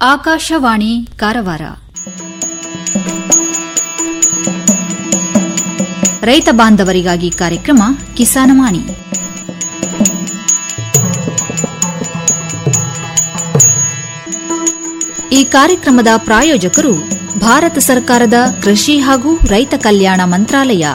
ಆಕಾಶವಾಣಿ ಕಾರವಾರ ರೈತ ಬಾಂಧವರಿಗಾಗಿ ಕಾರ್ಯಕ್ರಮ ಕಿಸಾನವಾಣಿ ಈ ಕಾರ್ಯಕ್ರಮದ ಪ್ರಾಯೋಜಕರು ಭಾರತ ಸರ್ಕಾರದ ಕೃಷಿ ಹಾಗೂ ರೈತ ಕಲ್ಯಾಣ ಮಂತ್ರಾಲಯ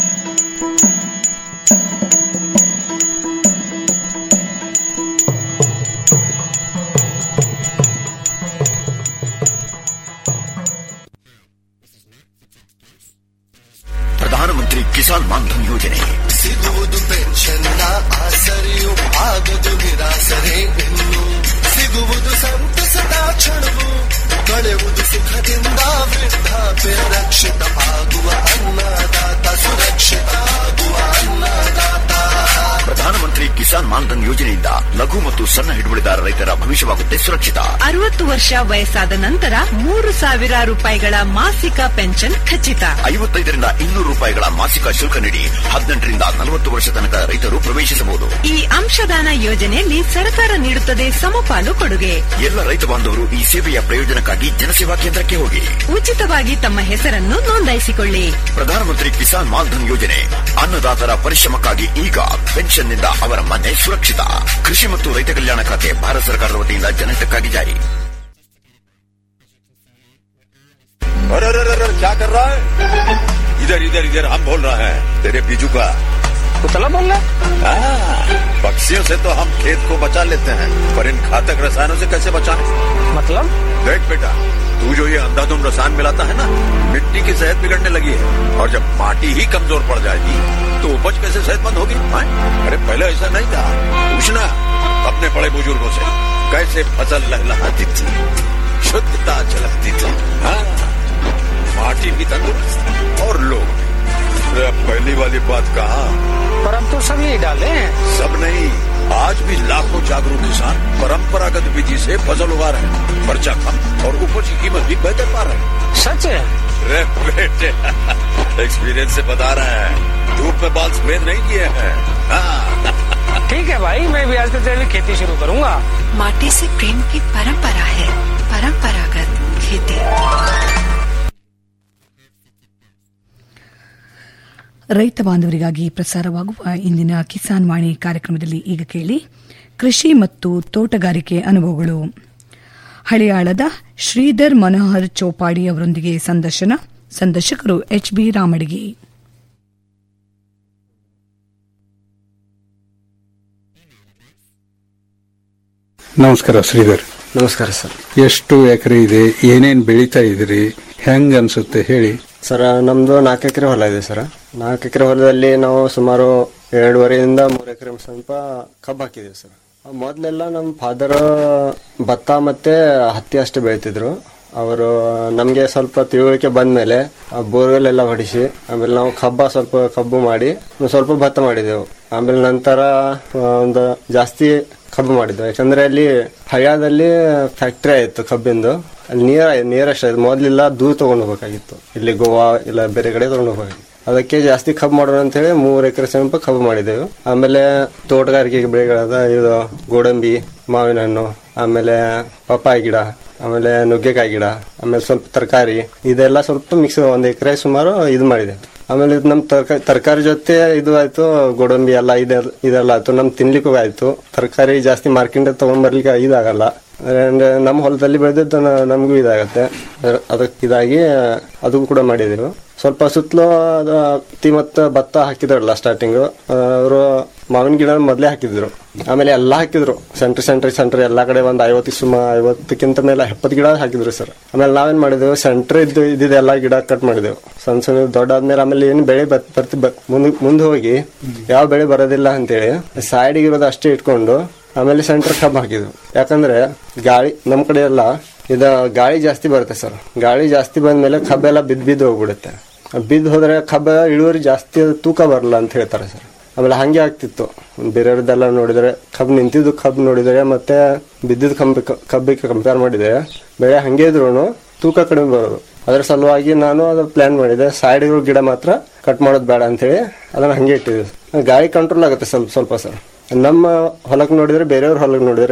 ಪ್ರಧಾನಮಂತ್ರಿ ಕಿಸಾನ್ ಮಾನ್ಧನ್ ಯೋಜನೆ ಸಿಗುವುದು ಪೆನ್ಷನ್ನ ಆಸರೆಯು ಆಗದು ನಿರಾಸರೆ ಇನ್ನು ಸಿಗುವುದು ಸಂತಸದ ಕ್ಷಣವು ಕಳೆಯುವುದು ಸುಖದಿಂದ ವೃದ್ಧಾಪ್ಯ ರಕ್ಷಿತ ಆಗುವ ಅನ್ನದಾತ ಸುರಕ್ಷಿತ ಆಗುವ ಅನ್ನದಾತ ಪ್ರಧಾನಮಂತ್ರಿ ಕಿಸಾನ್ ಮಾನ್ಧನ್ ಯೋಜನೆಯಿಂದ ಲಘು ಮತ್ತು ಸಣ್ಣ ಹಿಡುವಳಿದಾರ ರೈತರ ಭವಿಷ್ಯವಾಗುತ್ತೆ ಸುರಕ್ಷಿತ ಅರವತ್ತು ವರ್ಷ ವಯಸ್ಸಾದ ನಂತರ ಮೂರು ಸಾವಿರ ರೂಪಾಯಿಗಳ ಮಾಸಿಕ ಪೆನ್ಷನ್ ಖಚಿತ ಐವತ್ತೈದರಿಂದ ಇನ್ನೂರು ರೂಪಾಯಿಗಳ ಮಾಸಿಕ ಶುಲ್ಕ ನೀಡಿ ಹದಿನೆಂಟರಿಂದ ನಲವತ್ತು ವರ್ಷ ತನಕ ರೈತರು ಪ್ರವೇಶಿಸಬಹುದು ಈ ಅಂಶದಾನ ಯೋಜನೆಯಲ್ಲಿ ಸರ್ಕಾರ ನೀಡುತ್ತದೆ ಸಮಪಾಲು ಕೊಡುಗೆ ಎಲ್ಲ ರೈತ ಬಾಂಧವರು ಈ ಸೇವೆಯ ಪ್ರಯೋಜನಕ್ಕಾಗಿ ಜನಸೇವಾ ಕೇಂದ್ರಕ್ಕೆ ಹೋಗಿ ಉಚಿತವಾಗಿ ತಮ್ಮ ಹೆಸರನ್ನು ನೋಂದಾಯಿಸಿಕೊಳ್ಳಿ ಪ್ರಧಾನಮಂತ್ರಿ ಕಿಸಾನ್ ಮಾನ್ಧನ್ ಯೋಜನೆ ಅನ್ನದಾತರ ಪರಿಶ್ರಮಕ್ಕಾಗಿ ಈಗ ಪೆನ್ಷನ್ನಿಂದ ಅವರ ಮನೆ ಸುರಕ್ಷಿತ ಕೃಷಿ ಮತ್ತು ರೈತ ಕಲ್ಯಾಣ ಖಾತೆ ಭಾರತ ಸರ್ಕಾರದ ವತಿಯಿಂದ ಜನಹಿತಕ್ಕಾಗಿ ಜಾರಿ अरे अरे अरे अरे, क्या कर रहा है इधर इधर इधर हम बोल रहे हैं तेरे बीजू का पुतला बोल रहा है हाँ, पक्षियों से तो हम खेत को बचा लेते हैं पर इन घातक रसायनों से कैसे बचाएं मतलब देख बेटा तू जो ये अंधाधुंध रसायन मिलाता है ना मिट्टी की सेहत बिगड़ने लगी है और जब माटी ही कमजोर पड़ जाएगी तो उपज कैसे सेहतमंद होगी हाँ? अरे पहले ऐसा नहीं था पूछना अपने बड़े बुजुर्गों से कैसे फसल लहलहाती थी शुद्धता झलकती थी हाँ माटी भी तंदुरुस्त और लोग अरे अब पहली वाली बात कहा पर अब तो सब यही डाले हैं सब नहीं आज भी लाखों जागरूक किसान परंपरागत विधि से फसल उगा रहे हैं खर्चा कम और उपज की कीमत भी बेहतर पा रहे हैं सच है अरे बेटे एक्सपीरियंस से बता रहे हैं धूप में बाल सफेद नहीं किए हैं हाँ, ठीक है भाई मैं भी आज से तेरी खेती शुरू करूंगा माटी से प्रेम की परंपरा है परंपरागत खेती ರೈತ ಬಾಂಧವರಿಗಾಗಿ ಪ್ರಸಾರವಾಗುವ ಇಂದಿನ ಕಿಸಾನ್ ವಾಣಿ ಕಾರ್ಯಕ್ರಮದಲ್ಲಿ ಈಗ ಕೇಳಿ ಕೃಷಿ ಮತ್ತು ತೋಟಗಾರಿಕೆ ಅನುಭವಗಳು ಹಳಿಯಾಳದ ಶ್ರೀಧರ್ ಮನೋಹರ್ ಚೌಪಾಡಿ ಅವರೊಂದಿಗೆ ಸಂದರ್ಶನ ಸಂದರ್ಶಕರು ಎಚ್ ಬಿ ರಾಮಡಿಗೆ ನಮಸ್ಕಾರ ಶ್ರೀಧರ್ ನಮಸ್ಕಾರ ಸರ್ ಎಷ್ಟು ಎಕರೆ ಇದೆ ಏನೇನ್ ಬೆಳೀತಾ ಇದ್ರಿ ಹೆಂಗ್ ಅನ್ಸುತ್ತೆ ಹೇಳಿ ಸರ್ ನಮ್ದು ನಾಲ್ಕು ಎಕರೆ ಹೊಲ ಇದೆ ಸರ್ ನಾಲ್ಕು ಎಕರೆ ಹೊಲದಲ್ಲಿ ನಾವು ಸುಮಾರು ಎರಡೂವರೆಯಿಂದ ಮೂರು ಎಕರೆ ಸ್ವಲ್ಪ ಕಬ್ಬು ಹಾಕಿದ್ದೀವಿ ಸರ್ ಮೊದಲೆಲ್ಲ ನಮ್ಮ ಫಾದರ್ ಭತ್ತ ಮತ್ತೆ ಹತ್ತಿ ಅಷ್ಟೇ ಬೆಳಿತಿದ್ರು ಅವರು ನಮಗೆ ಸ್ವಲ್ಪ ತಿಳುವಳಿಕೆ ಬಂದ್ಮೇಲೆ ಬೋರ್ವೆಲ್ ಎಲ್ಲ ಹೊಡಿಸಿ ಆಮೇಲೆ ನಾವು ಕಬ್ಬ ಸ್ವಲ್ಪ ಕಬ್ಬು ಮಾಡಿ ಒಂದ್ ಸ್ವಲ್ಪ ಭತ್ತ ಮಾಡಿದೆವು ಆಮೇಲೆ ನಂತರ ಆ, ಒಂದು ಜಾಸ್ತಿ ಕಬ್ಬು ಮಾಡಿದ್ವು ಯಾಕಂದ್ರೆ ಅಲ್ಲಿ ಹಳ್ಯಾದಲ್ಲಿ ಫ್ಯಾಕ್ಟ್ರಿ ಆಯ್ತು ಕಬ್ಬಿಂದು ಅಲ್ಲಿ ನೀರ ನೀರಷ್ಟು ಆಯ್ತು ಮೊದ್ಲೆಲ್ಲ ದೂರ ತಗೊಂಡು ಹೋಗ್ಬೇಕಾಗಿತ್ತು ಇಲ್ಲಿ ಗೋವಾ ಇಲ್ಲ ಬೇರೆ ಕಡೆ ತಗೊಂಡು ಹೋಗ್ಬೇಕಾಗಿತ್ತು ಅದಕ್ಕೆ ಜಾಸ್ತಿ ಕಬ್ಬು ಮಾಡೋಣ ಅಂತ ಹೇಳಿ ಮೂರ್ ಎಕರೆ ಸ್ವಲ್ಪ ಕಬ್ಬು ಮಾಡಿದೆವು ಆಮೇಲೆ ತೋಟಗಾರಿಕೆ ಬೆಳೆಗಳಾದ ಇದು ಗೋಡಂಬಿ ಮಾವಿನ ಹಣ್ಣು ಆಮೇಲೆ ಪಪ್ಪಾಯಿ ಗಿಡ ಆಮೇಲೆ ನುಗ್ಗೆಕಾಯಿ ಗಿಡ ಆಮೇಲೆ ಸ್ವಲ್ಪ ತರಕಾರಿ ಇದೆಲ್ಲ ಸ್ವಲ್ಪ ಮಿಕ್ಸ್ ಒಂದ್ ಎಕರೆ ಸುಮಾರು ಇದು ಮಾಡಿದೆ ಆಮೇಲೆ ಇದು ನಮ್ ತರಕಾರಿ ತರಕಾರಿ ಜೊತೆ ಇದು ಆಯ್ತು ಗೋಡಂಬಿ ಎಲ್ಲ ಇದೆಲ್ಲ ಇದೆಲ್ಲ ಆಯ್ತು ನಮ್ ತಿನ್ಲಿಕ್ಕೂ ಆಯ್ತು ತರಕಾರಿ ಜಾಸ್ತಿ ಮಾರ್ಕೆಟ್ ತಗೊಂಡ್ ಬರ್ಲಿಕ್ಕೆ ಇದಾಗಲ್ಲ ಅಂದ್ರೆ ನಮ್ಮ ಹೊಲದಲ್ಲಿ ಬೆಳೆದಿದ್ದು ನ- ನಮಗೂ ಇದಾಗತ್ತೆ ಅದ್ರ- ಅದಕ್ಕೆ ಇದಾಗಿ ಅದು ಕೂಡ ಮಾಡಿದೆವು ಸ್ವಲ್ಪ ಸುತ್ತಲೂ ಅದು ಹತ್ತಿ ಮತ್ತು ಭತ್ತ ಹಾಕಿದ್ರಲ್ಲ ಸ್ಟಾರ್ಟಿಂಗ್ ಅವರು ಮಾವಿನ ಗಿಡ ಮೊದಲೇ ಹಾಕಿದ್ರು ಆಮೇಲೆ ಎಲ್ಲ ಹಾಕಿದ್ರು ಸೆಂಟ್ರ್ ಸೆಂಟ್ರ್ ಸೆಂಟ್ರ್ ಎಲ್ಲಾ ಕಡೆ ಒಂದ್ ಐವತ್ತು ಸುಮ ಐವತ್ತಕ್ಕಿಂತ ಮೇಲೆ ಎಪ್ಪತ್ತು ಗಿಡ ಹಾಕಿದ್ರು ಸರ್ ಆಮೇಲೆ ನಾವೇನ್ ಮಾಡಿದೆವು ಸೆಂಟ್ರ್ ಇದ್ದು ಇದ್ದಿದ್ದೆಲ್ಲ ಗಿಡ ಕಟ್ ಮಾಡಿದೆವು ಸಣ್ಣ ಸಣ್ಣ ದೊಡ್ಡ ಆದ್ಮೇಲೆ ಆಮೇಲೆ ಏನು ಬೆಳೆ ಬತ್- ಬರ್ತಿ ಮುಂದೆ ಮುಂದೆ ಹೋಗಿ ಯಾವ ಬೆಳೆ ಬರೋದಿಲ್ಲ ಅಂತೇಳಿ ಸೈಡ್ ಇರೋದು ಅಷ್ಟೇ ಇಟ್ಕೊಂಡು ಆಮೇಲೆ ಸೆಂಟರ್ ಕಬ್ಬು ಹಾಕಿದ್ವು ಯಾಕಂದ್ರೆ ಗಾಳಿ ನಮ್ ಕಡೆ ಎಲ್ಲ ಇದ ಗಾಳಿ ಜಾಸ್ತಿ ಬರುತ್ತೆ ಸರ್ ಗಾಳಿ ಜಾಸ್ತಿ ಬಂದ್ಮೇಲೆ ಕಬ್ಬೆಲ್ಲ ಬಿದ್ದು ಬಿದ್ದು ಹೋಗ್ಬಿಡುತ್ತೆ ಬಿದ್ದು ಹೋದ್ರೆ ಕಬ್ಬ ಇಳುವರಿ ಜಾಸ್ತಿ ತೂಕ ಬರಲ್ಲ ಅಂತ ಹೇಳ್ತಾರೆ ಸರ್ ಆಮೇಲೆ ಹಂಗೆ ಆಗ್ತಿತ್ತು ಬೇರೆಯವ್ರದ್ದೆಲ್ಲ ನೋಡಿದ್ರೆ ಕಬ್ಬು ನಿಂತಿದ್ದು ಕಬ್ಬು ನೋಡಿದ್ರೆ ಮತ್ತೆ ಬಿದ್ದಿದ್ದು ಕಬ್ಬು ಕಬ್ಬಿಗೆ ಕಂಪೇರ್ ಮಾಡಿದ್ರೆ ಬೆಳೆ ಹಂಗೆ ಇದ್ರು ತೂಕ ಕಡಿಮೆ ಬರೋದು ಅದ್ರ ಸಲುವಾಗಿ ನಾನು ಅದು ಪ್ಲಾನ್ ಮಾಡಿದೆ ಸೈಡ್ ಇರೋ ಗಿಡ ಮಾತ್ರ ಕಟ್ ಮಾಡೋದು ಬೇಡ ಅಂತೇಳಿ ಅದನ್ನ ಹಂಗೆ ಇಟ್ಟಿದ್ದೆ ಗಾಳಿ ಕಂಟ್ರೋಲ್ ಆಗುತ್ತೆ ಸ್ವಲ್ಪ ಸ್ವಲ್ಪ ಸರ್ ನಮ್ಮ ಹೊಲಕ್ಕೆ ನೋಡಿದ್ರೆ ಬೇರೆಯವ್ರ ಹೊಲಕ್ಕೆ ನೋಡಿದ್ರೆ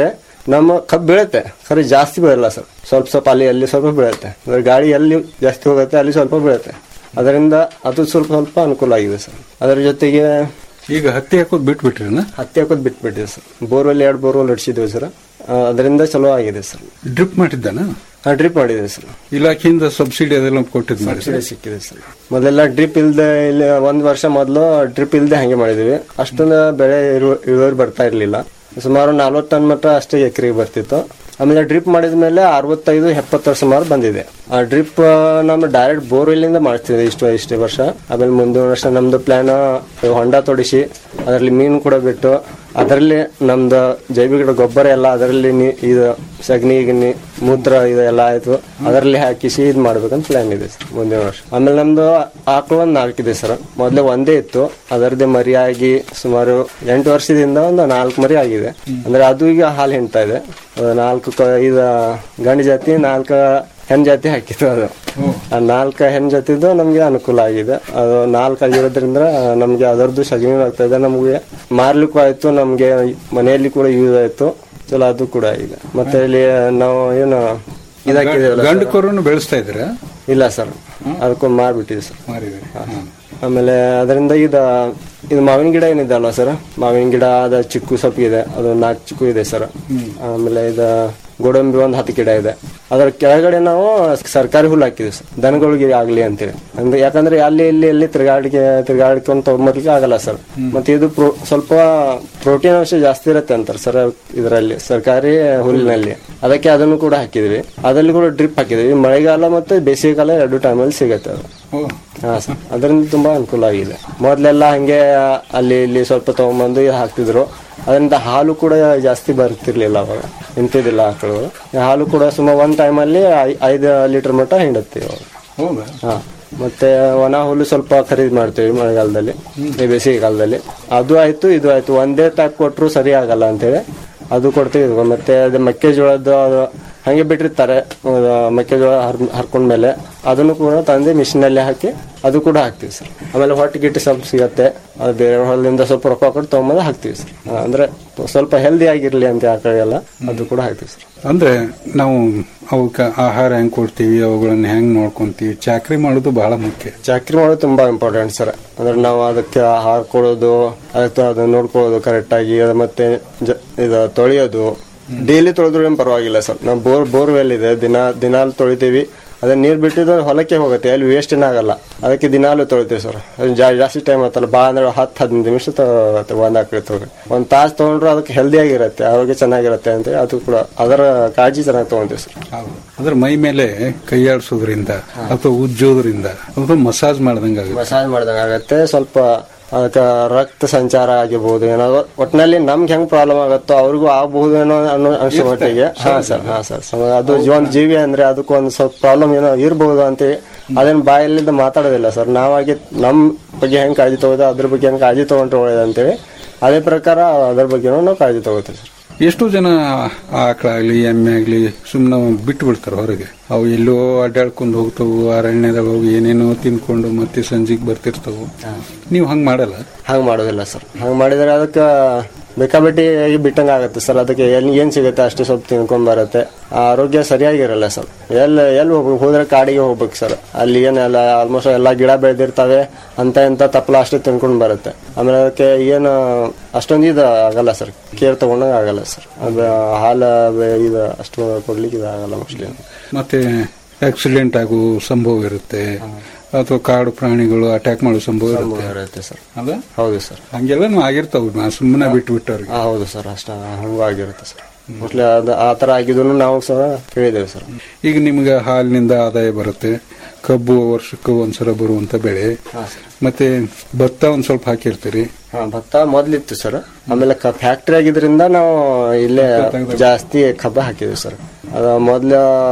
ನಮ್ಮ ಕಬ್ಬು ಬೀಳುತ್ತೆ ಖರೆ ಜಾಸ್ತಿ ಬೀಳಲ್ಲ ಸರ್ ಸ್ವಲ್ಪ ಸ್ವಲ್ಪ ಅಲ್ಲಿ ಅಲ್ಲಿ ಸ್ವಲ್ಪ ಬೀಳುತ್ತೆ ಅಂದ್ರೆ ಗಾಡಿ ಎಲ್ಲಿ ಜಾಸ್ತಿ ಹೋಗುತ್ತೆ ಅಲ್ಲಿ ಸ್ವಲ್ಪ ಬೀಳುತ್ತೆ ಅದರಿಂದ ಅದು ಸ್ವಲ್ಪ ಸ್ವಲ್ಪ ಅನುಕೂಲ ಆಗಿದೆ ಸರ್ ಅದರ ಜೊತೆಗೆ ಈಗ ಹತ್ತಿ ಹಾಕೋದು ಬಿಟ್ಬಿಟ್ರಿನ ಹತ್ತಿ ಹಾಕೋದು ಬಿಟ್ಬಿಟ್ಟಿದೆ ಸರ್ ಬೋರ್ವೆಲ್ ಎರಡು ಬೋರ್ವೆಲ್ ಹೊಡಿಸಿದ್ವಿ ಸರ್ ಆ, ಅದರಿಂದ ಚಲೋ ಆಗಿದೆ ಸರ್ ಡ್ರಿಪ್ ಮಾಡಿದ್ದಾನ ಡ್ರಿಪ್ ಮಾಡಿದೆ ಸರ್ ಇಲಾಖೆಯಿಂದ ಸಬ್ಸಿಡಿ ಅದೆಲ್ಲ ಕೊಟ್ಟಿದ್ ಮಾಡಿ ಸಬ್ಸಿಡಿ ಸಿಕ್ಕಿದೆ ಸರ್ ಮೊದಲೆಲ್ಲ ಡ್ರಿಪ್ ಇಲ್ದೆ ಇಲ್ಲಿ ಒಂದ್ ವರ್ಷ ಮೊದಲು ಡ್ರಿಪ್ ಇಲ್ದೆ ಹಂಗೆ ಮಾಡಿದ್ವಿ ಅಷ್ಟೊಂದು ಬೆಳೆ ಇರು- ಇಳುವರಿ ಬರ್ತಾ ಇರ್ಲಿಲ್ಲ ಸುಮಾರು ನಲ್ವತ್ತು ಟನ್ ಮಟ್ಟ ಅಷ್ಟೇ ಎಕರೆಗೆ ಬರ್ತಿತ್ತು ಆಮೇಲೆ ಡ್ರಿಪ್ ಮಾಡಿದ ಮೇಲೆ ಅರವತ್ತೈದು ಎಪ್ಪತ್ತರ ಸುಮಾರು ಬಂದಿದೆ ಆ ಡ್ರಿಪ್ ನಮ್ಮ ಡೈರೆಕ್ಟ್ ಬೋರ್ವೆಲ್ ಇಂದ ಮಾಡ್ತಿದ್ವಿ ಇಷ್ಟು ಇಷ್ಟೇ ವರ್ಷ ಆಮೇಲೆ ಮುಂದಿನ ವರ್ಷ ನಮ್ದು ಪ್ಲಾನ್ ಹೊಂಡ ತೊಡಿಸಿ ಅದರಲ್ಲಿ ಮೀನು ಕೂಡ ಬಿಟ್ಟು ಅದರಲ್ಲಿ ನಮ್ದು ಜೈವಿಕ ಗೊಬ್ಬರ ಎಲ್ಲ ಅದರಲ್ಲಿ ನೀ- ಇದು ಸಗಣಿ ಗಿಣಿ ಮೂತ್ರ ಇದೆಲ್ಲ ಆಯ್ತು ಅದರಲ್ಲಿ ಹಾಕಿಸಿ ಇದು ಮಾಡ್ಬೇಕಂತ ಪ್ಲಾನ್ ಇದೆ ಸರ್ ಮುಂದಿನ ವರ್ಷ ಆಮೇಲೆ ನಮ್ದು ಆಕಳು ಒಂದು ನಾಲ್ಕಿದೆ ಸರ್ ಮೊದಲೇ ಒಂದೇ ಇತ್ತು ಅದರದ್ದೇ ಮರಿ ಆಗಿ ಸುಮಾರು ಎಂಟು ವರ್ಷದಿಂದ ಒಂದು ನಾಲ್ಕು ಮರಿ ಆಗಿದೆ ಅಂದ್ರೆ ಅದು ಈಗ ಹಾಲು ಹಿಂಡ್ತಾ ಇದೆ ಅದು ನಾಲ್ಕು ಕ- ಇದು ಗಂಡು ಜಾತಿ ನಾಲ್ಕು ಹೆಣ್ ಜಾತಿ ಹಾಕಿತ್ತು ಅದು ಆ ನಾಲ್ಕು ಹೆಣ್ ಜಾತಿದು ನಮ್ಗೆ ಅನುಕೂಲ ಆಗಿದೆ ಅದು ನಾಲ್ಕು ಆಗಿರೋದ್ರಿಂದ ನಮ್ಗೆ ಅದರದ್ದು ಸಗಣಿ ಆಗ್ತಾ ಇದೆ ನಮ್ಗೆ ಮಾರ್ಲಿಕ್ಕೂ ಆಯ್ತು ನಮ್ಗೆ ಮನೆಯಲ್ಲಿ ಕೂಡ ಯೂಸ್ ಆಯ್ತು ಚಲೋ ಅದು ಕೂಡ ಇದೆ ಮತ್ತೆ ಇಲ್ಲಿ ನಾವು ಏನು ಇದಾಕಿದೇವಲ್ಲ ಗಂಡು ಸರ್? ಕರುನು ಬೆಳೆಸ್ತಾ ಇದ್ದೀರಾ ಇಲ್ಲ ಸರ್ ಅದಕ್ಕೊಂದು ಮಾರ್ಬಿಟ್ಟಿದೆ ಸರ್ ಮಾರಿದ್ರಿ ಆಮೇಲೆ ಅದರಿಂದ ಇದು ಇದು ಮಾವಿನ ಗಿಡ ಏನಿದೆ ಅಲ್ವಾ ಸರ್ ಮಾವಿನ ಗಿಡ ಅದ ಚಿಕ್ಕು ಸ್ವಲ್ಪ ಇದೆ ಅದು ನಾಲ್ಕು ಚಿಕ್ಕು ಇದೆ ಸರ್ ಆಮೇಲೆ ಇದು ಗೋಡಂಬಿ ಒಂದು ಹತ್ತು ಗಿಡ ಇದೆ ಅದರ ಕೆಳಗಡೆ ನಾವು ಸರ್ಕಾರಿ ಹುಲ್ಲು ಹಾಕಿದ್ವಿ ಸರ್ ದನಗಳಿಗೆ ಆಗ್ಲಿ ಅಂತೇಳಿ ಅಂದ್ರೆ ಯಾಕಂದ್ರೆ ಅಲ್ಲಿ ಇಲ್ಲಿ ಇಲ್ಲಿ ತಿರ್ಗಾಡಿಕೆ ತಿರ್ಗಾಡ್ಕೊಂಡು ತಗೊಂಬರ್ಲಿಕ್ಕೆ ಆಗಲ್ಲ ಸರ್ ಮತ್ತೆ ಇದು ಪ್ರೋ ಸ್ವಲ್ಪ ಪ್ರೋಟೀನ್ ಅಂಶ ಜಾಸ್ತಿ ಇರುತ್ತೆ ಅಂತಾರೆ ಸರ್ ಇದರಲ್ಲಿ ಸರ್ಕಾರಿ ಹುಲ್ಲಿನಲ್ಲಿ ಅದಕ್ಕೆ ಅದನ್ನು ಕೂಡ ಹಾಕಿದ್ವಿ ಅದರಲ್ಲಿ ಕೂಡ ಡ್ರಿಪ್ ಹಾಕಿದ್ವಿ ಮಳೆಗಾಲ ಮತ್ತೆ ಬೇಸಿಗೆಗಾಲ ಎರಡು ಟೈಮಲ್ಲಿ ಸಿಗುತ್ತೆ ಅದು ಹಾ ಸರ್ ಅದರಿಂದ ತುಂಬಾ ಅನುಕೂಲ ಆಗಿದೆ ಮೊದಲೆಲ್ಲ ಹಂಗೆ ಅಲ್ಲಿ ಇಲ್ಲಿ ಸ್ವಲ್ಪ ತಗೊಂಬಂದು ಇದು ಹಾಕ್ತಿದ್ರು ಅದರಿಂದ ಹಾಲು ಕೂಡ ಜಾಸ್ತಿ ಬರ್ತಿರ್ಲಿಲ್ಲ ಅವಾಗ ನಿಂತಿದ್ದಿಲ್ಲ ಆಕಳು ಹಾಲು ಕೂಡ ಸುಮಾರು ಒಂದ್ ಟೈಮಲ್ಲಿ ಐದು ಲೀಟರ್ ಮಟ್ಟ ಹಿಂಡುತ್ತೆ ಇವಾಗ ಹೌದಾ ಹಾ ಮತ್ತೆ ಒಣ ಹುಲ್ಲು ಸ್ವಲ್ಪ ಖರೀದಿ ಮಾಡ್ತೀವಿ ಮಳೆಗಾಲದಲ್ಲಿ ಈ ಬೇಸಿಗೆ ಕಾಲದಲ್ಲಿ ಅದು ಆಯ್ತು ಇದು ಆಯ್ತು ಒಂದೇ ಟೈಪ್ ಕೊಟ್ಟರು ಸರಿ ಆಗಲ್ಲ ಅಂತೇಳಿ ಅದು ಕೊಡ್ತೀವಿ ಮತ್ತೆ ಅದು ಮೆಕ್ಕೆಜೋಳದ್ದು ಅದು ಹಂಗೆ ಬಿಟ್ಟಿರ್ತಾರೆ ಅದು ಮೆಕ್ಕೆಜೋಳ ಹರ್ ಹರ್ಕೊಂಡ್ಮೇಲೆ ಅದನ್ನು ಕೂಡ ತಂದು ಮಿಷಿನಲ್ಲಿ ಹಾಕಿ ಅದು ಕೂಡ ಹಾಕ್ತೀವಿ ಸರ್ ಆಮೇಲೆ ಹೊಟ್ಟೆ ಗಿಟ್ಟು ಸ್ವಲ್ಪ ಸಿಗತ್ತೆ ಅದು ಬೇರೆ ಹೊಲದಿಂದ ಸ್ವಲ್ಪ ರೊಕ್ಕ ಕೊಟ್ಟು ತೊಗೊಂಬಂದು ಹಾಕ್ತೀವಿ ಸರ್ ಅಂದ್ರೆ ಸ್ವಲ್ಪ ಹೆಲ್ದಿ ಆಗಿರ್ಲಿ ಅಂತ ಆಕಳೆಲ್ಲ ಅದು ಕೂಡ ಹಾಕ್ತೀವಿ ಸರ್ ಅಂದ್ರೆ ನಾವು ಅವಕ್ಕ ಆಹಾರ ಹೆಂಗ್ ಕೊಡ್ತೀವಿ ಅವುಗಳನ್ನ ಹೆಂಗ್ ನೋಡ್ಕೊಂತೀವಿ ಚಾಕ್ರಿ ಮಾಡೋದು ಬಹಳ ಮುಖ್ಯ ಚಾಕ್ರಿ ಮಾಡೋದು ತುಂಬಾ ಇಂಪಾರ್ಟೆಂಟ್ ಸರ್ ಅಂದ್ರೆ ನಾವು ಅದಕ್ಕೆ ಆಹಾರ ಕೊಡೋದು ಅದಕ್ಕೆ ಅದನ್ನ ನೋಡ್ಕೊಳ್ಳೋದು ಕರೆಕ್ಟ್ ಆಗಿ ಅದು ಮತ್ತೆ ಜ- ಇದು ತೊಳೆಯೋದು ಡೈಲಿ ತೊಳೆದ್ರು ಏನು ಪರವಾಗಿಲ್ಲ ಸರ್ ನಾವು ಬೋರ್ ಬೋರ್ವೆಲ್ ಇದೆ ದಿನ ದಿನಾಲು ತೊಳಿತೀವಿ ಅದನ್ನ ನೀರ್ ಬಿಟ್ಟಿದ್ದು ಹೊಲಕ್ಕೆ ಹೋಗುತ್ತೆ ಅಲ್ಲಿ ವೇಸ್ಟ್ ಏನಾಗಲ್ಲ ಅದಕ್ಕೆ ದಿನಾಲು ತೊಳಿತೀವಿ ಸರ್ ಅದು ಜಾ- ಜಾಸ್ತಿ ಟೈಮ್ ಆತಲ್ಲ ಬಾ ಅಂದ್ರೆ ಹತ್ತು ಹದಿನೈದು ನಿಮಿಷ ತಗೋತ್ತೆ ಒಂದ್ ಆಕಡೆ ತಗೊಂಡ್ರೆ ಒಂದ್ ತಾಸು ತಗೊಂಡ್ರೆ ಅದಕ್ಕೆ ಹೆಲ್ದಿ ಆಗಿರುತ್ತೆ ಆರೋಗ್ಯ ಚೆನ್ನಾಗಿರುತ್ತೆ ಅಂತ ಅದು ಕೂಡ ಅದರ ಕಾಳಜಿ ಚೆನ್ನಾಗಿ ತಗೊಂತೀವಿ ಸರ್ ಅದ್ರ ಮೈ ಮೇಲೆ ಕೈಯಾಡಿಸೋದ್ರಿಂದ ಅಥವಾ ಉಜ್ಜೋದ್ರಿಂದ ಅಥವಾ ಮಸಾಜ್ ಮಾಡ್ದಂಗ ಆಗುತ್ತೆ ಮಸಾಜ್ ಮಾಡ್ದಂಗ ಆಗತ್ತೆ ಸ್ವಲ್ಪ ಅದಕ್ಕೆ ರಕ್ತ ಸಂಚಾರ ಆಗಿರ್ಬೋದು ಏನೋ ಒಟ್ಟಿನಲ್ಲಿ ನಮ್ಗೆ ಹೆಂಗ್ ಪ್ರಾಬ್ಲಮ್ ಆಗುತ್ತೋ ಅವ್ರಿಗೂ ಆಗಬಹುದು ಏನೋ ಅನ್ನೋ ಅಂಶ ಮಟ್ಟಿಗೆ ಹಾ ಸರ್ ಹಾ ಸರ್ ಸಮ- ಅದು ಜೀವನ ಜೀವಿ ಅಂದ್ರೆ ಅದಕ್ಕೊಂದು ಸ್ವಲ್ಪ ಪ್ರಾಬ್ಲಮ್ ಏನೋ ಇರಬಹುದು ಅಂತೇಳಿ ಅದೇನ್ ಬಾಯಲ್ಲಿಂದ ಮಾತಾಡೋದಿಲ್ಲ ಸರ್ ನಾವಾಗಿ ನಮ್ ಬಗ್ಗೆ ಹೆಂಗ್ ಕಾಳಜಿ ತಗೋದು ಅದ್ರ ಬಗ್ಗೆ ಹೆಂಗ್ ಕಾಳಜಿ ತಗೊಂಡ್ರೆ ಒಳ್ಳೇದು ಅಂತೇಳಿ ಅದೇ ಪ್ರಕಾರ ಅದ್ರ ಬಗ್ಗೆನೂ ನಾವು ಕಾಳಜಿ ತಗೋತೀವಿ ಸರ್ ಎಷ್ಟೋ ಜನ ಆಕಳಾಗ್ಲಿ ಎಮ್ಮೆ ಆಗ್ಲಿ ಸುಮ್ಮನೆ ಬಿಟ್ಟು ಬಿಡ್ತಾರೆ ಹೊರಗೆ ಅವು ಎಲ್ಲೋ ಅಡ್ಡಾಡ್ಕೊಂಡು ಹೋಗ್ತಾವು ಅರಣ್ಯದಾಗ ಹೋಗಿ ಏನೇನೋ ತಿನ್ಕೊಂಡು ಮತ್ತೆ ಸಂಜೆಗೆ ಬರ್ತಿರ್ತಾವು ನೀವು ಹಂಗ್ ಮಾಡಲ್ಲ ಹಂಗ್ ಮಾಡೋದಿಲ್ಲ ಸರ್ ಹಂಗ್ ಮಾಡಿದ್ರೆ ಅದಕ್ಕೆ ಬೇಕಾಬಿಟ್ಟಿ ಬಿಟ್ಟಂಗ ಆಗುತ್ತೆ ಸರ್ ಅದಕ್ಕೆ ಎಲ್ಲಿ ಏನ್ ಸಿಗುತ್ತೆ ಅಷ್ಟೇ ಸ್ವಲ್ಪ ತಿನ್ಕೊಂಡ್ ಬರುತ್ತೆ ಆ ಆರೋಗ್ಯ ಸರಿಯಾಗಿರಲ್ಲ ಸರ್ ಎಲ್ಲಿ ಎಲ್ಲಿ ಹೋಗ್ಬೇಕು ಹೋದ್ರೆ ಕಾಡಿಗೆ ಹೋಗ್ಬೇಕು ಸರ್ ಅಲ್ಲಿ ಏನೆಲ್ಲ ಆಲ್ಮೋಸ್ಟ್ ಎಲ್ಲಾ ಗಿಡ ಬೆಳೆದಿರ್ತವೆ ಅಂತ ಎಂತ ತಪ್ಪಲ ಅಷ್ಟೇ ತಿನ್ಕೊಂಡ್ ಬರುತ್ತೆ ಆಮೇಲೆ ಅದಕ್ಕೆ ಏನು ಅಷ್ಟೊಂದು ಇದು ಆಗಲ್ಲ ಸರ್ ಕೇರ್ ತಗೊಂಡಂಗ ಆಗಲ್ಲ ಸರ್ ಅದು ಹಾಲು ಬೆ- ಇದು ಅಷ್ಟು ಕೊಡ್ಲಿಕ್ಕೆ ಇದು ಆಗಲ್ಲ ಮೋಸ್ಟ್ಲಿ ಮತ್ತೆ ಆಕ್ಸಿಡೆಂಟ್ ಆಗೋ ಸಂಭವ ಇರುತ್ತೆ ಅಥವಾ ಕಾಡು ಪ್ರಾಣಿಗಳು ಅಟ್ಯಾಕ್ ಮಾಡೋ ಸಂಭವ ಇರುತ್ತೆ ಇರುತ್ತೆ ಸರ್ ಅದ ಹೌದು ಸರ್ ಹಂಗೆಲ್ಲ ಆಗಿರ್ತಾವ ನಾ ಸುಮ್ಮನೆ ಬಿಟ್ಟು ಬಿಟ್ಟವ್ರಿಗೆ ಆ, ಹೌದು ಸರ್ ಅಷ್ಟ ಹಂಗೂ ಆಗಿರುತ್ತೆ ಸರ್ ಮೋಸ್ಟ್ಲಿ ಅದು ಆ ತರ ಆಗಿದ್ದನ್ನು ನಾವು ಸಹ ಕೇಳಿದ್ದೇವೆ ಸರ್ ಈಗ ನಿಮ್ಗೆ ಹಾಲಿನಿಂದ ಆದಾಯ ಬರುತ್ತೆ ಕಬ್ಬು ವರ್ಷಕ್ಕೆ ಒಂದ್ಸಲ ಬರುವಂತ ಬೆಳೆ ಮತ್ತೆ ಭತ್ತ ಒಂದ್ ಸ್ವಲ್ಪ ಹಾಕಿರ್ತೀರಿ ಹಾ ಭತ್ತ ಮೊದ್ಲಿತ್ತು ಸರ್ ಆಮೇಲೆ ಫ್ಯಾಕ್ಟ್ರಿ ಆಗಿದ್ರಿಂದ ನಾವು ಇಲ್ಲೇ ಜಾಸ್ತಿ ಕಬ್ಬ ಹಾಕಿದ್ವಿ ಸರ್ ಅದ ಮೊದ್ಲ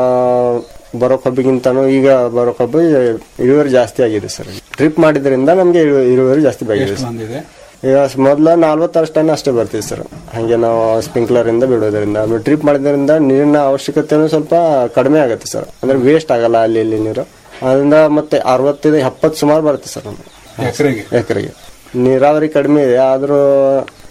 ಬರೋ ಕಬ್ಬಿಗಿಂತನೂ ಈಗ ಬರೋ ಕಬ್ಬು ಇಳುವರಿ ಜಾಸ್ತಿ ಆಗಿದೆ ಸರ್ ಡ್ರಿಪ್ ಮಾಡಿದ್ರಿಂದ ನಮ್ಗೆ ಇಳು- ಇಳುವರಿ ಜಾಸ್ತಿ ಆಗಿದೆ ಎಷ್ಟು ಸರ್ ಬಂದಿದೆ ಈಗ ಮೊದ್ಲ ನಲ್ವತ್ತಾರು ಟನ್ ಅಷ್ಟೇ ಬರ್ತೀವಿ ಸರ್ ಹಂಗೆ ನಾವು ಸ್ಪ್ರಿಂಕ್ಲರ್ ಇಂದ ಬಿಡೋದ್ರಿಂದ ಆಮೇಲೆ ಡ್ರಿಪ್ ಮಾಡಿದ್ರಿಂದ ನೀರಿನ ಅವಶ್ಯಕತೆನೂ ಸ್ವಲ್ಪ ಕಡಿಮೆ ಆಗುತ್ತೆ ಸರ್ ಅಂದ್ರೆ ವೇಸ್ಟ್ ಆಗಲ್ಲ ಅಲ್ಲಿ ಇಲ್ಲಿ ನೀರು ಅದರಿಂದ ಮತ್ತೆ ಅರವತ್ತೈದು ಎಪ್ಪತ್ತು ಸುಮಾರು ಬರುತ್ತೆ ಸರ್ ನಮ್ಗೆ ಎಕರೆಗೆ ಎಕರೆಗೆ ನೀರಾವರಿ ಕಡಿಮೆ ಇದೆ ಆದ್ರೂ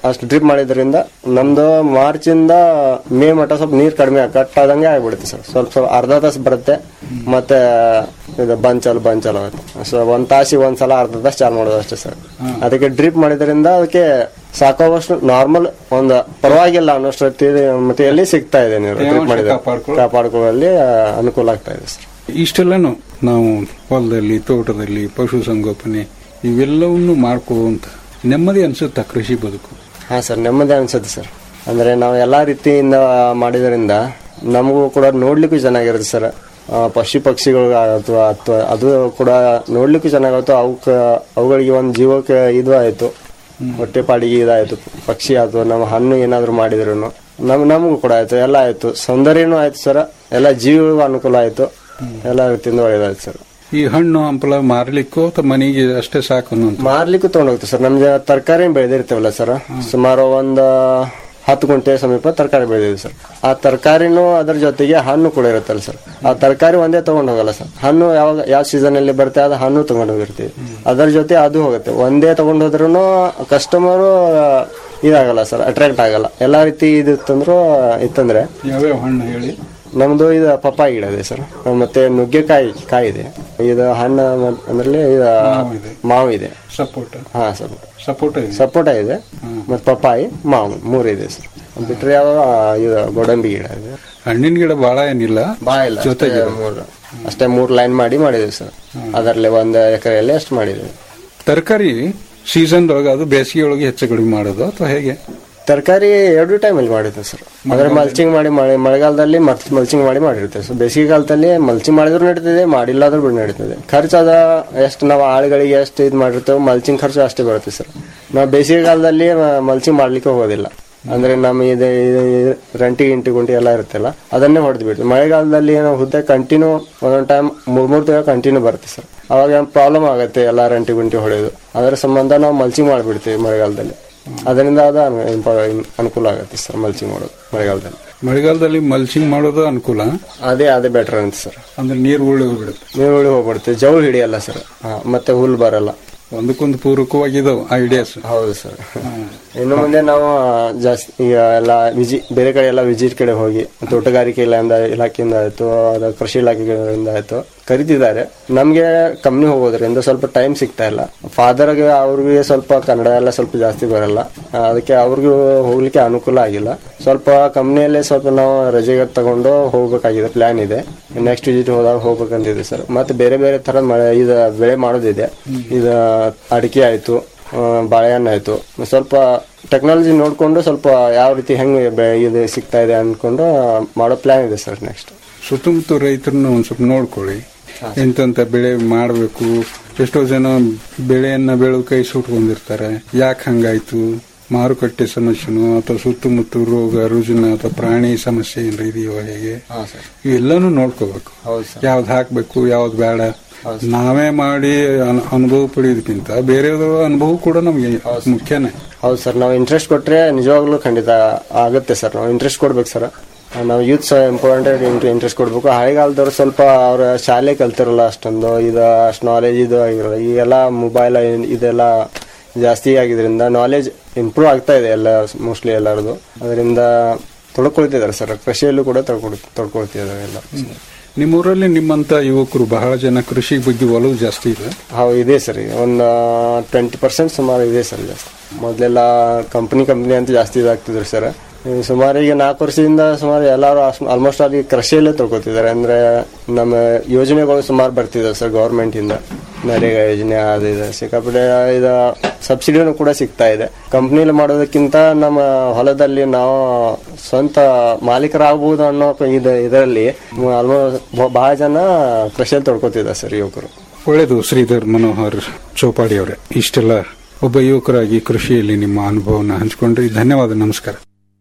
ಅಷ್ಟು ಡ್ರಿಪ್ ಮಾಡಿದ್ರಿಂದ ನಮ್ದು ಮಾರ್ಚ್ ಇಂದ ಮೇ ಮಟ್ಟ ಸ್ವಲ್ಪ ನೀರ್ ಕಡಿಮೆ ಕಟ್ ಆದಂಗೆ ಆಗ್ಬಿಡುತ್ತೆ ಸರ್ ಸ್ವಲ್ಪ ಸ್ವಲ್ಪ ಅರ್ಧ ತಾಸು ಬರುತ್ತೆ ಮತ್ತೆ ಇದು ಬಂಚಲ್ ಬಂಚಲ್ ಆಗುತ್ತೆ ಸೊ ಒಂದ್ ತಾಸಿ ಒಂದ್ಸಲ ಅರ್ಧ ತಾಸು ಚಾಲು ಮಾಡೋದು ಅಷ್ಟೇ ಸರ್ ಅದಕ್ಕೆ ಡ್ರಿಪ್ ಮಾಡಿದ್ರಿಂದ ಅದಕ್ಕೆ ಸಾಕಾಗುವಷ್ಟು ನಾರ್ಮಲ್ ಒಂದು ಪರವಾಗಿಲ್ಲ ಅನ್ನೋಷ್ಟು ಮಿತಿಯಲ್ಲಿ ಸಿಗ್ತಾ ಇದೆ ನೀವು ಡ್ರಿಪ್ ತೇವಾಂಶ ಮಾಡಿದ್ರೆ ಕಾಪಾಡ್ಕೊಳ್ಳೋ- ಕಾಪಾಡ್ಕೊಳ್ಳಲ್ಲಿ ಆ, ಅನುಕೂಲ ಆಗ್ತಾ ಇದೆ ಸರ್ ಇಷ್ಟೆಲ್ಲನೂ ನಾವು ಹೊಲದಲ್ಲಿ ತೋಟದಲ್ಲಿ ಪಶುಸಂಗೋಪನೆ ಇವೆಲ್ಲವನ್ನು ಮಾಡ್ಕೋಂತ ನೆಮ್ಮದಿ ಅನ್ಸುತ್ತಾ ಕೃಷಿ ಬದುಕು ಹಾ ಸರ್ ನೆಮ್ಮದಿ ಅನ್ಸುತ್ತೆ ಸರ್ ಅಂದ್ರೆ ನಾವು ಎಲ್ಲಾ ರೀತಿಯಿಂದ ಮಾಡಿದ್ರಿಂದ ನಮಗೂ ಕೂಡ ನೋಡ್ಲಿಕ್ಕೂ ಚೆನ್ನಾಗಿರುತ್ತೆ ಸರ್ ಆ, ಪಶು ಪಕ್ಷಿಗಳು ಅಥವಾ ಅಥವಾ ಅದು ಕೂಡ ನೋಡ್ಲಿಕ್ಕೂ ಚೆನ್ನಾಗುತ್ತೆ ಅವಕ್ಕ ಅವುಗಳಿಗೆ ಒಂದು ಜೀವಕ್ಕೆ ಇದು ಆಯ್ತು ಹೊಟ್ಟೆ ಪಾಡಿಗೆ ಇದಾಯ್ತು ಪಕ್ಷಿ ಅಥವಾ ನಮ್ಮ ಹಣ್ಣು ಏನಾದ್ರು ಮಾಡಿದ್ರು ನಮ್ ನಮಗೂ ಕೂಡ ಆಯ್ತು ಎಲ್ಲ ಆಯ್ತು ಸೌಂದರ್ಯನೂ ಆಯ್ತು ಸರ್ ಎಲ್ಲ ಜೀವಿಗಳಿಗೂ ಅನುಕೂಲ ಆಯ್ತು ಎಲ್ಲ ರೀತಿಯಿಂದ ಒಳ್ಳೇದಾಯ್ತು ಸರ್ ಈ ಹಣ್ಣು ಹಂಪಲ ಮಾರ್ಲಿಕ್ಕೂ ಅಥವಾ ಮನೆಗೆ ಅಷ್ಟೇ ಸಾಕು ಅನ್ನೋಂಥ ಮಾರ್ಲಿಕ್ಕೂ ತಗೊಂಡೋಗ್ತೀವಿ ಸರ್ ನಮ್ಗೆ ತರಕಾರಿ ಬೆಳೆದಿರ್ತೇವಲ್ಲ ಸರ್ ಸುಮಾರು ಒಂದು ಹತ್ತು ಗುಂಟೆ ಸಮೀಪ ತರಕಾರಿ ಬೆಳೆದಿದೆ ಸರ್ ಆ ತರಕಾರಿನೂ ಅದ್ರ ಜೊತೆಗೆ ಹಣ್ಣು ಕೂಡ ಇರುತ್ತಲ್ಲ ಸರ್ ಆ ತರಕಾರಿ ಒಂದೇ ತಗೊಂಡ್ ಹೋಗಲ್ಲ ಸರ್ ಹಣ್ಣು ಯಾವಾಗ ಯಾವ ಸೀಸನ್ ಅಲ್ಲಿ ಬರುತ್ತೆ ಅದು ಹಣ್ಣು ತಗೊಂಡ್ ಹೋಗಿರ್ತೀವಿ ಅದರ ಜೊತೆ ಅದು ಹೋಗುತ್ತೆ ಒಂದೇ ತಗೊಂಡ್ ಹೋದ್ರೂ ಕಸ್ಟಮರು ಇದಾಗಲ್ಲ ಸರ್ ಅಟ್ರಾಕ್ಟ್ ಆಗಲ್ಲ ಎಲ್ಲಾ ರೀತಿ ಇದಿತ್ತಂದ್ರು ಇತ್ತಂದ್ರೆ ಯಾವ್ಯಾವ ಹಣ್ಣು ಹೇಳಿ ನಮ್ದು ಇದು ಪಪ್ಪಾಯಿ ಗಿಡ ಇದೆ ಸರ್ ಮತ್ತೆ ನುಗ್ಗೆಕಾಯಿ ಕಾಯಿ ಇದೆ ಇದು ಹಣ್ಣು ಅಂದ್ರೆ ಇದು ಮಾವು ಇದೆ ಸಪೋಟ ಹಾ ಸರ್ ಸಪೋಟ ಇದೆ ಸಪೋಟ ಇದೆ ಮತ್ತೆ ಪಪ್ಪಾಯಿ ಮಾವು ಮೂರು ಇದೆ ಸರ್ ಬಿಟ್ರೆ ಯಾವ ಇದು ಗೋಡಂಬಿ ಗಿಡ ಇದೆ ಹಣ್ಣಿನ ಗಿಡ ಬಹಳ ಏನಿಲ್ಲ ಬಾ ಇಲ್ಲ ಜೊತೆಗೆ ಅಷ್ಟೇ ಮೂರು ಅಷ್ಟೇ ಮೂರು ಲೈನ್ ಮಾಡಿ ಮಾಡಿದ್ವಿ ಸರ್ ಅದರಲ್ಲಿ ಒಂದು ಎಕರೆಯಲ್ಲಿ ಅಷ್ಟು ಮಾಡಿದ್ವಿ ತರಕಾರಿ ಸೀಸನ್ ಒಳಗೆ ಅದು ಬೇಸಿಗೆ ಒಳಗೆ ಹೆಚ್ಚು ಕಡಿಮೆ ಮಾಡೋದು ಅಥವಾ ಹೇಗೆ ತರಕಾರಿ ಎರಡು ಟೈಮಲ್ಲಿ ಮಾಡಿದ್ವಿ ಸರ್ ಅಂದ್ರೆ ಮಲ್ಚಿಂಗ್ ಮಾಡಿ ಮಳೆ ಮಳೆಗಾಲದಲ್ಲಿ ಮಲ್ಚಿಂಗ್ ಮಾಡಿ ಮಾಡಿರ್ತೇವೆ ಸೊ ಬೇಸಿಗೆ ಕಾಲದಲ್ಲಿ ಮಲ್ಚಿಂಗ್ ಮಾಡಿದ್ರು ನಡೀತದೆ ಮಾಡಿಲ್ಲ ಆದ್ರೂ ಬಿಡು ನಡೀತದೆ ಖರ್ಚು ಅದ ಎಷ್ಟು ನಾವು ಆಳುಗಳಿಗೆ ಎಷ್ಟು ಇದು ಮಾಡಿರ್ತೇವೆ ಮಲ್ಚಿಂಗ್ ಖರ್ಚು ಅಷ್ಟೇ ಬರುತ್ತೆ ಸರ್ ನಾವು ಬೇಸಿಗೆ ಕಾಲದಲ್ಲಿ ಮಲ್ಚಿಂಗ್ ಮಾಡ್ಲಿಕ್ಕೆ ಹೋಗೋದಿಲ್ಲ ಅಂದ್ರೆ ನಮ್ಮ ಇದು ಇದು ರಂಟಿ ಗಿಂಟಿ ಗುಂಟಿ ಎಲ್ಲ ಇರುತ್ತಲ್ಲ ಅದನ್ನೇ ಹೊಡೆದು ಬಿಡ್ತೀವಿ ಮಳೆಗಾಲದಲ್ಲಿ ನಾವು ಹುದ್ದೆ ಕಂಟಿನ್ಯೂ ಒಂದೊಂದು ಟೈಮ್ ಮೂರ್ ಮೂರು ತಿಂಗಳು ಕಂಟಿನ್ಯೂ ಬರುತ್ತೆ ಸರ್ ಅವಾಗ ಪ್ರಾಬ್ಲಮ್ ಆಗುತ್ತೆ ಎಲ್ಲ ರಂಟಿ ಗುಂಟಿ ಹೊಡೆಯೋದು ಅದರ ಸಂಬಂಧ ನಾವು ಮಲ್ಚಿಂಗ್ ಮಾಡಿಬಿಡ್ತೀವಿ ಮಳೆಗಾಲದಲ್ಲಿ ಅದರಿಂದ ಅದು ಅನು- ಇಂಪ- ಅನುಕೂಲ ಆಗುತ್ತೆ ಸರ್ ಮಲ್ಚಿಂಗ್ ಮಾಡೋದು ಮಳೆಗಾಲದಲ್ಲಿ ಮಳೆಗಾಲದಲ್ಲಿ ಮಲ್ಚಿಂಗ್ ಮಾಡೋದು ಅನುಕೂಲ ಅದೇ ಅದೇ ಬೆಟರ್ ಅಂತ ಸರ್ ಅಂದ್ರೆ ನೀರು ಉಳಿ ಬಿಡುತ್ತೆ ನೀರುಳ್ಳಿ ಹೋಗ್ಬಿಡುತ್ತೆ ಜೌಳು ಹಿಡಿಯಲ್ಲ ಸರ್ ಹಾ, ಮತ್ತೆ ಹುಲ್ ಬರಲ್ಲ ಒಂದಕ್ಕೊಂದು ಪೂರಕವಾಗಿದಾವ ಐಡಿಯಾಸ್ ಹೌದು ಸರ್ ಇನ್ನು ಮುಂದೆ ನಾವು ಜಾಸ್ತಿ ಈಗ ಎಲ್ಲ ವಿಜಿ ಬೇರೆ ಕಡೆ ಎಲ್ಲ ವಿಸಿಟ್ ಕಡೆ ಹೋಗಿ ತೋಟಗಾರಿಕೆ ಇಲಾಖೆಯಿಂದ ಇಲಾಖೆಯಿಂದ ಆಯ್ತು ಅದ ಕೃಷಿ ಇಲಾಖೆಗಳಿಂದ ಆಯ್ತು ಕರಿತಿದ್ದಾರೆ ನಮ್ಗೆ ಕಂಪ್ನಿ ಹೋಗೋದ್ರಿಂದ ಸ್ವಲ್ಪ ಟೈಮ್ ಸಿಗ್ತಾ ಇಲ್ಲ ಫಾದರ್ಗೆ ಅವ್ರಿಗೆ ಸ್ವಲ್ಪ ಕನ್ನಡ ಎಲ್ಲ ಸ್ವಲ್ಪ ಜಾಸ್ತಿ ಬರಲ್ಲ ಆ, ಅದಕ್ಕೆ ಅವ್ರಿಗೂ ಹೋಗ್ಲಿಕ್ಕೆ ಅನುಕೂಲ ಆಗಿಲ್ಲ ಸ್ವಲ್ಪ ಕಂಪ್ನಿಯಲ್ಲೇ ಸ್ವಲ್ಪ ನಾವು ರಜೆಗೆ ತಗೊಂಡು ಹೋಗ್ಬೇಕಾಗಿದೆ ಪ್ಲಾನ್ ಇದೆ ನೆಕ್ಸ್ಟ್ ವಿಸಿಟ್ ಹೋದಾಗ ಹೋಗ್ಬೇಕಂತಿದೆ ಸರ್ ಮತ್ತೆ ಬೇರೆ ಬೇರೆ ತರ ಮಳೆ ಇದು ಬೆಳೆ ಮಾಡೋದಿದೆ ಇದು ಅಡಿಕೆ ಆಯ್ತು ಆ, ಬಾಳೆಹಣ್ಣು ಆಯ್ತು ಸ್ವಲ್ಪ ಟೆಕ್ನಾಲಜಿ ನೋಡ್ಕೊಂಡು ಸ್ವಲ್ಪ ಯಾವ ರೀತಿ ಹೆಂಗೆ ಬೆ- ಇದು ಸಿಗ್ತಾ ಇದೆ ಅನ್ಕೊಂಡು ಮಾಡೋ ಪ್ಲಾನ್ ಇದೆ ಸರ್ ನೆಕ್ಸ್ಟ್ ಸುತ್ತಮುತ್ತ ರೈತರನ್ನ ಒಂದ್ ಸ್ವಲ್ಪ ನೋಡ್ಕೊಳ್ಳಿ ಎಂತೆಂತ ಬೆಳೆ ಮಾಡಬೇಕು ಎಷ್ಟೋ ಜನ ಬೆಳೆಯನ್ನ ಬೆಳೆದು ಕೈ ಸುಟ್ಕೊಂಡಿರ್ತಾರೆ ಯಾಕೆ ಹಂಗಾಯ್ತು ಮಾರುಕಟ್ಟೆ ಸಮಸ್ಯೆನೋ ಅಥವಾ ಸುತ್ತಮುತ್ತ ರೋಗ ರುಜಿನ ಅಥವಾ ಪ್ರಾಣಿ ಸಮಸ್ಯೆ ಏನ್ರ ಇದೆಯೋ ಹೇಗೆ ಇವೆಲ್ಲಾನು ನೋಡ್ಕೋಬೇಕು ಹೌದು ಸರ್ ಯಾವ್ದು ಹಾಕ್ಬೇಕು ಯಾವ್ದು ಬೇಡ ನಾವೇ ಮಾಡಿ ಅನ್- ಅನುಭವ ಪಡೆಯೋದಕ್ಕಿಂತ ಬೇರೆಯವ್ರ ಅನುಭವ ಕೂಡ ನಮ್ಗೆ ಮುಖ್ಯನೇ ಹೌದು ಸರ್ ನಾವು ಇಂಟ್ರೆಸ್ಟ್ ಕೊಟ್ರೆ ನಿಜವಾಗ್ಲೂ ಖಂಡಿತ ಆಗುತ್ತೆ ಸರ್ ನಾವು ಇಂಟ್ರೆಸ್ಟ್ ಕೊಡ್ಬೇಕು ಸರ್ ನಾವು ಯೂತ್ಸ್ ಇಂಪಾರ್ಟೆಂಟ್ ಇಂಟ್ರೆಸ್ಟ್ ಕೊಡ್ಬೇಕು ಹಳೆಗಾಲದವ್ರು ಸ್ವಲ್ಪ ಅವ್ರ ಶಾಲೆ ಕಲ್ತಿರಲ್ಲ ಅಷ್ಟೊಂದು ಇದು ಅಷ್ಟು ನಾಲೆಜ್ ಇದು ಆಗಿರಲ್ಲ ಈಗೆಲ್ಲ ಮೊಬೈಲ್ ಇದೆಲ್ಲ ಜಾಸ್ತಿ ಆಗಿದ್ರಿಂದ ನಾಲೆಜ್ ಇಂಪ್ರೂವ್ ಆಗ್ತಾ ಇದೆ ಎಲ್ಲ ಮೋಸ್ಟ್ಲಿ ಎಲ್ಲರದು ಅದರಿಂದ ತೊಡ್ಕೊಳ್ತಿದ್ದಾರೆ ಸರ್ ಕೃಷಿಯಲ್ಲೂ ಕೂಡ ತೊಡ್ಕೊಳ್ ತೊಡ್ಕೊಳ್ತಿದ್ದಾರೆ ಎಲ್ಲ ನಿಮ್ಮೂರಲ್ಲಿ ನಿಮ್ಮಂತ ಯುವಕರು ಬಹಳ ಜನ ಕೃಷಿ ಬಗ್ಗೆ ಒಲವು ಜಾಸ್ತಿ ಇದೆ ಹೌದು ಇದೆ ಸರ್ ಈಗ ಒಂದು ಟ್ವೆಂಟಿ ಪರ್ಸೆಂಟ್ ಸುಮಾರು ಇದೆ ಸರ್ ಜಾಸ್ತಿ ಮೊದಲೆಲ್ಲ ಕಂಪ್ನಿ ಕಂಪ್ನಿ ಅಂತ ಜಾಸ್ತಿ ಇದಾಗ್ತಿದ್ರು ಸರ್ ಈ ಸುಮಾರು ಈಗ ನಾಲ್ಕು ವರ್ಷದಿಂದ ಸುಮಾರು ಎಲ್ಲರೂ ಆಲ್ಮೋಸ್ಟ್ ಅಲ್ಲಿ ಕೃಷಿಯಲ್ಲೇ ತೊಗೊತಿದ್ದಾರೆ ಅಂದ್ರೆ ನಮ್ಮ ಯೋಜನೆಗಳು ಸುಮಾರು ಬರ್ತಿದ್ದಾವೆ ಸರ್ ಗೌರ್ಮೆಂಟ್ ಇಂದ ನರೇಗಾ ಯೋಜನೆ ಅದು ಇದು ಸಿಕ್ಕಾಪಟ್ಟೆ ಇದು ಸಬ್ಸಿಡಿನೂ ಕೂಡ ಸಿಗ್ತಾ ಇದೆ ಕಂಪ್ನಿಲಿ ಮಾಡೋದಕ್ಕಿಂತ ನಮ್ಮ ಹೊಲದಲ್ಲಿ ನಾವು ಸ್ವಂತ ಮಾಲೀಕರಾಗಬಹುದು ಅನ್ನೋ ಇದು ಇದರಲ್ಲಿ ಆಲ್ಮೋಸ್ಟ್ ಬಹಳ ಜನ ಕೃಷಿಯಲ್ಲಿ ತೊಡ್ಕೊತಿದ್ದಾರೆ ಸರ್ ಯುವಕರು ಒಳ್ಳೆಯದು ಶ್ರೀಧರ್ ಮನೋಹರ್ ಚೌಪಾಡಿ ಅವರೇ ಇಷ್ಟೆಲ್ಲ ಒಬ್ಬ ಯುವಕರಾಗಿ ಕೃಷಿಯಲ್ಲಿ ನಿಮ್ಮ ಅನುಭವನ ಹಂಚಿಕೊಂಡ್ರಿ ಧನ್ಯವಾದ ನಮಸ್ಕಾರ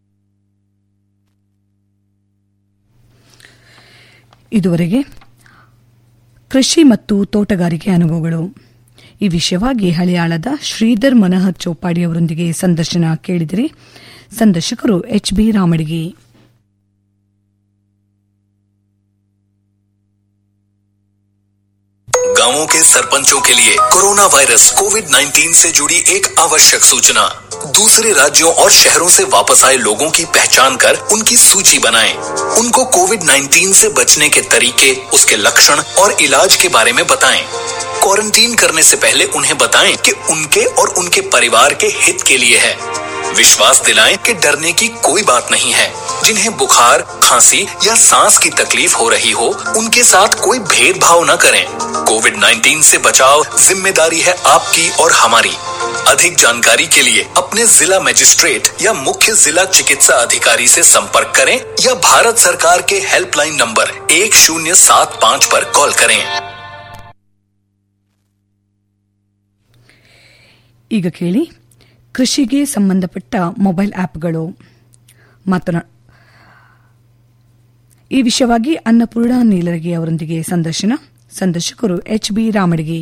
ಇದುವರೆಗೆ ಕೃಷಿ ಮತ್ತು ತೋಟಗಾರಿಕೆ ಅನುಭವಗಳು ಈ ವಿಷಯವಾಗಿ ಹಳಿಯಾಳದ ಶ್ರೀಧರ್ ಮನೋಹರ್ ಚೌಪಾಡಿ ಅವರೊಂದಿಗೆ ಸಂದರ್ಶನ ಕೇಳಿದಿರಿ ಸಂದರ್ಶಕರು ಎಚ್ ಬಿ ರಾಮಡಿಗೆ गांवों के सरपंचों के लिए कोरोना वायरस कोविड 19 से जुड़ी एक आवश्यक सूचना दूसरे राज्यों और शहरों से वापस आए लोगों की पहचान कर उनकी सूची बनाएं। उनको कोविड 19 से बचने के तरीके उसके लक्षण और इलाज के बारे में बताएं। क्वारंटीन करने से पहले उन्हें बताएं कि उनके और उनके परिवार के हित के लिए है विश्वास दिलाएं कि डरने की कोई बात नहीं है जिन्हें बुखार खांसी या सांस की तकलीफ हो रही हो उनके साथ कोई भेदभाव न करें कोविड 19 से बचाव जिम्मेदारी है आपकी और हमारी अधिक जानकारी के लिए अपने जिला मजिस्ट्रेट या मुख्य जिला चिकित्सा अधिकारी से संपर्क करें या भारत सरकार के हेल्पलाइन नंबर एक शून्य सात पाँच पर कॉल करें ಈಗ ಕೇಳಿ ಕೃಷಿಗೆ ಸಂಬಂಧಪಟ್ಟ ಮೊಬೈಲ್ ಆಪ್ಗಳು ಮಾತನಾ ಈ ವಿಷಯವಾಗಿ ಅನ್ನಪೂರ್ಣ ನೀಲರಗಿ ಅವರೊಂದಿಗೆ ಸಂದರ್ಶನ ಸಂದರ್ಶಕರು ಎಚ್ ಬಿ ರಾಮಡಿಗೆ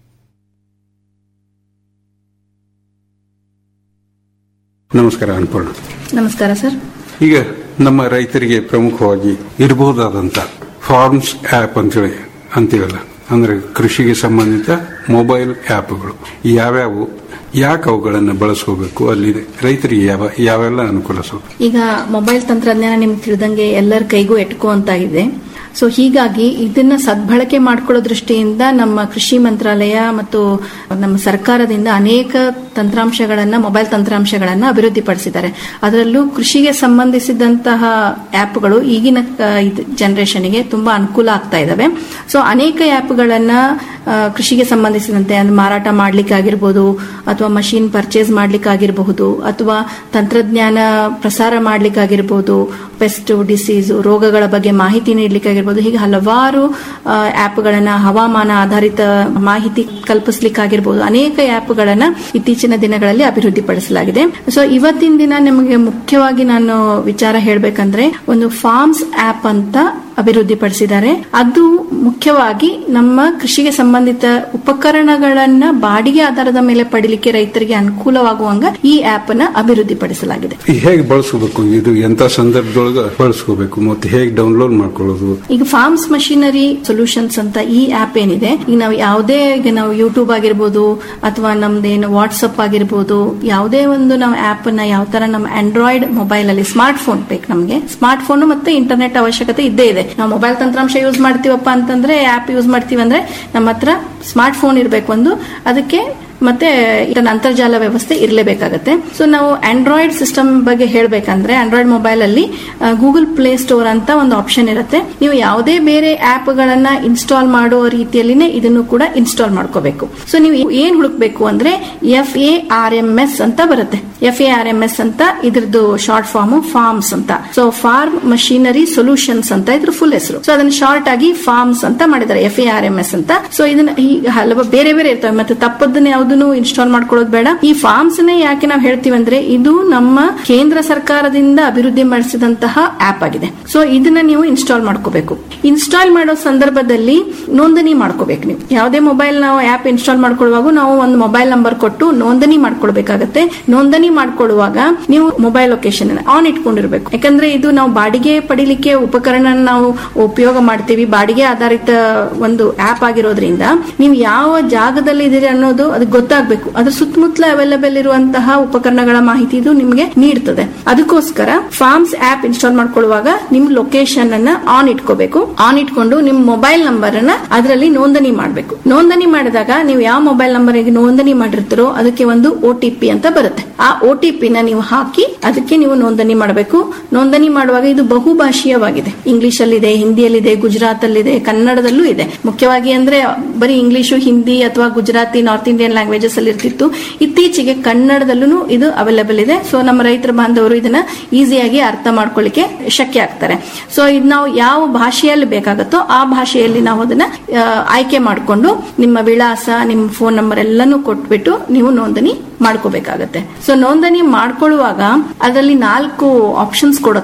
ನಮಸ್ಕಾರ ಅನ್ಪೂರ್ಣ ನಮಸ್ಕಾರ ಸರ್ ಈಗ ನಮ್ಮ ರೈತರಿಗೆ ಪ್ರಮುಖವಾಗಿ ಇರಬಹುದಾದಂತ ಫಾರ್ಮ್ಸ್ ಆಪ್ ಅಂತೇಳಿ ಅಂತೀವಲ್ಲ ಅಂದ್ರೆ ಕೃಷಿಗೆ ಸಂಬಂಧಿತ ಮೊಬೈಲ್ ಆಪ್ಗಳು ಯಾವ್ಯಾವು ಯಾಕೆ ಅವುಗಳನ್ನು ಬಳಸ್ಕೋಬೇಕು ಅಲ್ಲಿ ರೈತರಿಗೆ ಯಾವ ಯಾವೆಲ್ಲ ಅನುಕೂಲ ಸ್ವಲ್ಪ ಈಗ ಮೊಬೈಲ್ ತಂತ್ರಜ್ಞಾನ ನಿಮ್ಗೆ ತಿಳಿದಂಗೆ ಎಲ್ಲರ ಕೈಗೂ ಎಟ್ಕುವಂತಾಗಿದೆ ಸೊ ಹೀಗಾಗಿ ಇದನ್ನ ಸದ್ಬಳಕೆ ಮಾಡ್ಕೊಳ್ಳೋ ದೃಷ್ಟಿಯಿಂದ ನಮ್ಮ ಕೃಷಿ ಮಂತ್ರಾಲಯ ಮತ್ತು ನಮ್ಮ ಸರ್ಕಾರದಿಂದ ಅನೇಕ ತಂತ್ರಾಂಶಗಳನ್ನ ಮೊಬೈಲ್ ತಂತ್ರಾಂಶಗಳನ್ನ ಅಭಿವೃದ್ಧಿಪಡಿಸಿದ್ದಾರೆ ಅದರಲ್ಲೂ ಕೃಷಿಗೆ ಸಂಬಂಧಿಸಿದಂತಹ ಆಪ್ಗಳು ಈಗಿನ ಜನರೇಷನ್ಗೆ ತುಂಬಾ ಅನುಕೂಲ ಆಗ್ತಾ ಇದಾವೆ ಸೊ ಅನೇಕ ಆಪ್ಗಳನ್ನ ಆ, ಕೃಷಿಗೆ ಸಂಬಂಧಿಸಿದಂತೆ ಅಂದ್ರೆ ಮಾರಾಟ ಮಾಡ್ಲಿಕ್ಕಾಗಿರ್ಬೋದು ಅಥವಾ ಮಷಿನ್ ಪರ್ಚೇಸ್ ಮಾಡ್ಲಿಕ್ಕಾಗಿರಬಹುದು ಅಥವಾ ತಂತ್ರಜ್ಞಾನ ಪ್ರಸಾರ ಮಾಡ್ಲಿಕ್ಕಾಗಿರ್ಬೋದು ಪೆಸ್ಟ್ ಡಿಸೀಸ್ ರೋಗಗಳ ಬಗ್ಗೆ ಮಾಹಿತಿ ನೀಡಲಿಕ್ಕಾಗಿರ್ಬೋದು ಹೀಗೆ ಹಲವಾರು ಆಪ್ಗಳನ್ನ ಹವಾಮಾನ ಆಧಾರಿತ ಮಾಹಿತಿ ಕಲ್ಪಿಸ್ಲಿಕ್ಕಾಗಿರ್ಬೋದು ಅನೇಕ ಆಪ್ಗಳನ್ನ ಇತ್ತೀಚಿನ ದಿನಗಳಲ್ಲಿ ಅಭಿವೃದ್ಧಿಪಡಿಸಲಾಗಿದೆ ಸೊ ಇವತ್ತಿನ ದಿನ ನಿಮಗೆ ಮುಖ್ಯವಾಗಿ ನಾನು ವಿಚಾರ ಹೇಳಬೇಕಂದ್ರೆ ಒಂದು ಫಾರ್ಮ್ಸ್ ಆಪ್ ಅಂತ ಅಭಿವೃದ್ಧಿಪಡಿಸಿದ್ದಾರೆ ಅದು ಮುಖ್ಯವಾಗಿ ನಮ್ಮ ಕೃಷಿಗೆ ಸಂಬಂಧಿತ ಉಪಕರಣಗಳನ್ನ ಬಾಡಿಗೆ ಆಧಾರದ ಮೇಲೆ ಪಡಿಲಿಕ್ಕೆ ರೈತರಿಗೆ ಅನುಕೂಲವಾಗುವಂಗ ಈ ಆಪ್ ಅನ್ನ ಅಭಿವೃದ್ಧಿಪಡಿಸಲಾಗಿದೆ ಹೇಗೆ ಬಳಸ್ಕೋಬೇಕು ಇದು ಎಂತ ಸಂದರ್ಭದೊಳಗೆ ಬಳಸ್ಕೋಬೇಕು ಮತ್ತೆ ಹೇಗೆ ಡೌನ್ಲೋಡ್ ಮಾಡ್ಕೊಳ್ಳೋದು ಈಗ ಫಾರ್ಮ್ಸ್ ಮಷಿನರಿ ಸೊಲ್ಯೂಷನ್ಸ್ ಅಂತ ಈ ಆಪ್ ಏನಿದೆ ಈಗ ನಾವು ಯಾವುದೇ ಈಗ ನಾವು ಯೂಟ್ಯೂಬ್ ಆಗಿರ್ಬೋದು ಅಥವಾ ನಮ್ದೇನು ವಾಟ್ಸಪ್ ಆಗಿರ್ಬೋದು ಯಾವುದೇ ಒಂದು ನಾವು ಆಪ್ ಅನ್ನ ಯಾವ ತರ ನಮ್ಮ ಆಂಡ್ರಾಯ್ಡ್ ಮೊಬೈಲ್ ಅಲ್ಲಿ ಸ್ಮಾರ್ಟ್ ಫೋನ್ ಬೇಕು ನಮಗೆ ಸ್ಮಾರ್ಟ್ ಫೋನ್ ಮತ್ತೆ ಇಂಟರ್ನೆಟ್ ಅವಶ್ಯಕತೆ ಇದ್ದೇ ಇದೆ ನಾವು ಮೊಬೈಲ್ ತಂತ್ರಾಂಶ ಯೂಸ್ ಮಾಡ್ತೀವಪ್ಪ ಅಂತಂದ್ರೆ ಆಪ್ ಯೂಸ್ ಮಾಡ್ತೀವಿ ಅಂದ್ರೆ ನಮ್ಮ ಹತ್ರ ಸ್ಮಾರ್ಟ್ ಫೋನ್ ಇರಬೇಕು ಒಂದು ಅದಕ್ಕೆ ಮತ್ತೆ ಇದನ್ನ ಅಂತರ್ಜಾಲ ವ್ಯವಸ್ಥೆ ಇರಲೇಬೇಕಾಗತ್ತೆ ಸೊ ನಾವು ಆಂಡ್ರಾಯ್ಡ್ ಸಿಸ್ಟಮ್ ಬಗ್ಗೆ ಹೇಳಬೇಕಂದ್ರೆ ಆಂಡ್ರಾಯ್ಡ್ ಮೊಬೈಲ್ ಅಲ್ಲಿ ಗೂಗಲ್ ಪ್ಲೇ ಸ್ಟೋರ್ ಅಂತ ಒಂದು ಆಪ್ಷನ್ ಇರುತ್ತೆ ನೀವು ಯಾವುದೇ ಬೇರೆ ಆಪ್ ಗಳನ್ನ ಇನ್ಸ್ಟಾಲ್ ಮಾಡೋ ರೀತಿಯಲ್ಲಿನೇ ಇದನ್ನು ಕೂಡ ಇನ್ಸ್ಟಾಲ್ ಮಾಡ್ಕೋಬೇಕು ಸೊ ನೀವು ಏನ್ ಹುಡುಕ್ಬೇಕು ಅಂದ್ರೆ F A R M S ಅಂತ ಬರುತ್ತೆ F A R M S ಅಂತ ಇದ್ರದ್ದು ಶಾರ್ಟ್ ಫಾರ್ಮ್ ಫಾರ್ಮ್ಸ್ ಅಂತ ಸೊ ಫಾರ್ಮ್ ಮಷಿನರಿ ಸೊಲ್ಯೂಷನ್ಸ್ ಅಂತ ಇದ್ರ ಫುಲ್ ಹೆಸರು ಸೊ ಅದನ್ನ ಶಾರ್ಟ್ ಆಗಿ ಫಾರ್ಮ್ಸ್ ಅಂತ ಮಾಡಿದ್ದಾರೆ F A R M S ಅಂತ ಸೊ ಇದನ್ನ ಈ ಹಲವು ಬೇರೆ ಬೇರೆ ಇರ್ತವೆ ಮತ್ತೆ ತಪ್ಪದನ್ನ ಯಾವ್ದನ್ನು ಇನ್ಸ್ಟಾಲ್ ಮಾಡ್ಕೊಳ್ಳೋದು ಬೇಡ ಈ ಫಾರ್ಮ್ಸ್ ನೇ ಯಾಕೆ ನಾವು ಹೇಳ್ತೀವಿ ಅಂದ್ರೆ ಇದು ನಮ್ಮ ಕೇಂದ್ರ ಸರ್ಕಾರದಿಂದ ಅಭಿವೃದ್ಧಿ ಮಾಡಿಸಿದಂತಹ ಆಪ್ ಆಗಿದೆ ಸೊ ಇದನ್ನ ನೀವು ಇನ್ಸ್ಟಾಲ್ ಮಾಡ್ಕೋಬೇಕು ಇನ್ಸ್ಟಾಲ್ ಮಾಡೋ ಸಂದರ್ಭದಲ್ಲಿ ನೋಂದಣಿ ಮಾಡ್ಕೋಬೇಕು ನೀವು ಯಾವುದೇ ಮೊಬೈಲ್ ನಾವು ಆಪ್ ಇನ್ಸ್ಟಾಲ್ ಮಾಡ್ಕೊಳ್ಳುವಾಗ ನಾವು ಒಂದು ಮೊಬೈಲ್ ನಂಬರ್ ಕೊಟ್ಟು ನೋಂದಣಿ ಮಾಡ್ಕೊಳ್ಬೇಕಾಗತ್ತೆ ನೋಂದಣಿ ಮಾಡ್ಕೊಳ್ಳುವಾಗ ನೀವು ಮೊಬೈಲ್ ಲೊಕೇಶನ್ ಆನ್ ಇಟ್ಕೊಂಡಿರ್ಬೇಕು ಯಾಕಂದ್ರೆ ಇದು ನಾವು ಬಾಡಿಗೆ ಪಡಿಲಿಕ್ಕೆ ಉಪಕರಣ ನಾವು ಉಪಯೋಗ ಮಾಡ್ತೀವಿ ಬಾಡಿಗೆ ಆಧಾರಿತ ಒಂದು ಆಪ್ ಆಗಿರೋದ್ರಿಂದ ನೀವು ಯಾವ ಜಾಗದಲ್ಲಿ ಇದೀರಿ ಅನ್ನೋದು ಅದಕ್ಕೆ ಗೊತ್ತಾಗ್ಬೇಕು ಅದ್ರ ಸುತ್ತಮುತ್ತಲ ಅವೈಲೇಬಲ್ ಇರುವಂತಹ ಉಪಕರಣಗಳ ಮಾಹಿತಿ ಇದು ನಿಮಗೆ ನೀಡ್ತದೆ ಅದಕ್ಕೋಸ್ಕರ ಫಾರ್ಮ್ಸ್ ಆಪ್ ಇನ್ಸ್ಟಾಲ್ ಮಾಡ್ಕೊಳ್ಳುವಾಗ ನಿಮ್ ಲೊಕೇಶನ್ ಅನ್ನ ಆನ್ ಇಟ್ಕೋಬೇಕು ಆನ್ ಇಟ್ಕೊಂಡು ನಿಮ್ ಮೊಬೈಲ್ ನಂಬರ್ ಅನ್ನ ಅದರಲ್ಲಿ ನೋಂದಣಿ ಮಾಡಬೇಕು ನೋಂದಣಿ ಮಾಡಿದಾಗ ನೀವು ಯಾವ ಮೊಬೈಲ್ ನಂಬರ್ ನೋಂದಣಿ ಮಾಡಿರ್ತೀರೋ ಅದಕ್ಕೆ ಒಂದು ಒ ಟಿ ಪಿ ಅಂತ ಬರುತ್ತೆ ಆ ಒ ಟಿ ಪಿನ ನೀವು ಹಾಕಿ ಅದಕ್ಕೆ ನೀವು ನೋಂದಣಿ ಮಾಡಬೇಕು ನೋಂದಣಿ ಮಾಡುವಾಗ ಇದು ಬಹುಭಾಷೀಯವಾಗಿದೆ ಇಂಗ್ಲಿಷ್ ಅಲ್ಲಿದೆ ಹಿಂದಿಯಲ್ಲಿದೆ ಗುಜರಾತ್ ಅಲ್ಲಿದೆ ಕನ್ನಡದಲ್ಲೂ ಇದೆ ಮುಖ್ಯವಾಗಿ ಅಂದ್ರೆ ಬರೀ ಇಂಗ್ಲಿಷು ಹಿಂದಿ ಅಥವಾ ಗುಜರಾತಿ ನಾರ್ತ್ ಇಂಡಿಯನ್ ಲ್ಯಾಂಗ್ವೇಜಸ್ ಅಲ್ಲಿ ಇರ್ತಿತ್ತು ಇತ್ತೀಚೆಗೆ ಕನ್ನಡದಲ್ಲೂ ಇದು ಅವೈಲೇಬಲ್ ಇದೆ ಸೊ ನಮ್ಮ ರೈತರ ಬಾಂಧವರು ಇದನ್ನ ಈಸಿಯಾಗಿ ಅರ್ಥ ಮಾಡ್ಕೊಳ್ಳಿಕ್ಕೆ ಶಕ್ಯ ಆಗ್ತಾರೆ ಸೊ ಇದು ನಾವು ಯಾವ ಭಾಷೆಯಲ್ಲಿ ಬೇಕಾಗುತ್ತೋ ಆ ಭಾಷೆಯಲ್ಲಿ ನಾವು ಅದನ್ನ ಆ, ಆಯ್ಕೆ ಮಾಡಿಕೊಂಡು ನಿಮ್ಮ ವಿಳಾಸ ನಿಮ್ಮ ಫೋನ್ ನಂಬರ್ ಎಲ್ಲಾನು ಕೊಟ್ಬಿಟ್ಟು ನೀವು ನೋಂದಣಿ ಮಾಡ್ಕೋಬೇಕಾಗತ್ತೆ ಸೊ ನೋಂದಣಿ ಮಾಡ್ಕೊಳ್ಳುವಾಗ ಅದರಲ್ಲಿ ನಾಲ್ಕು ಆಪ್ಷನ್ಸ್ ಕೊಡುತ್ತದು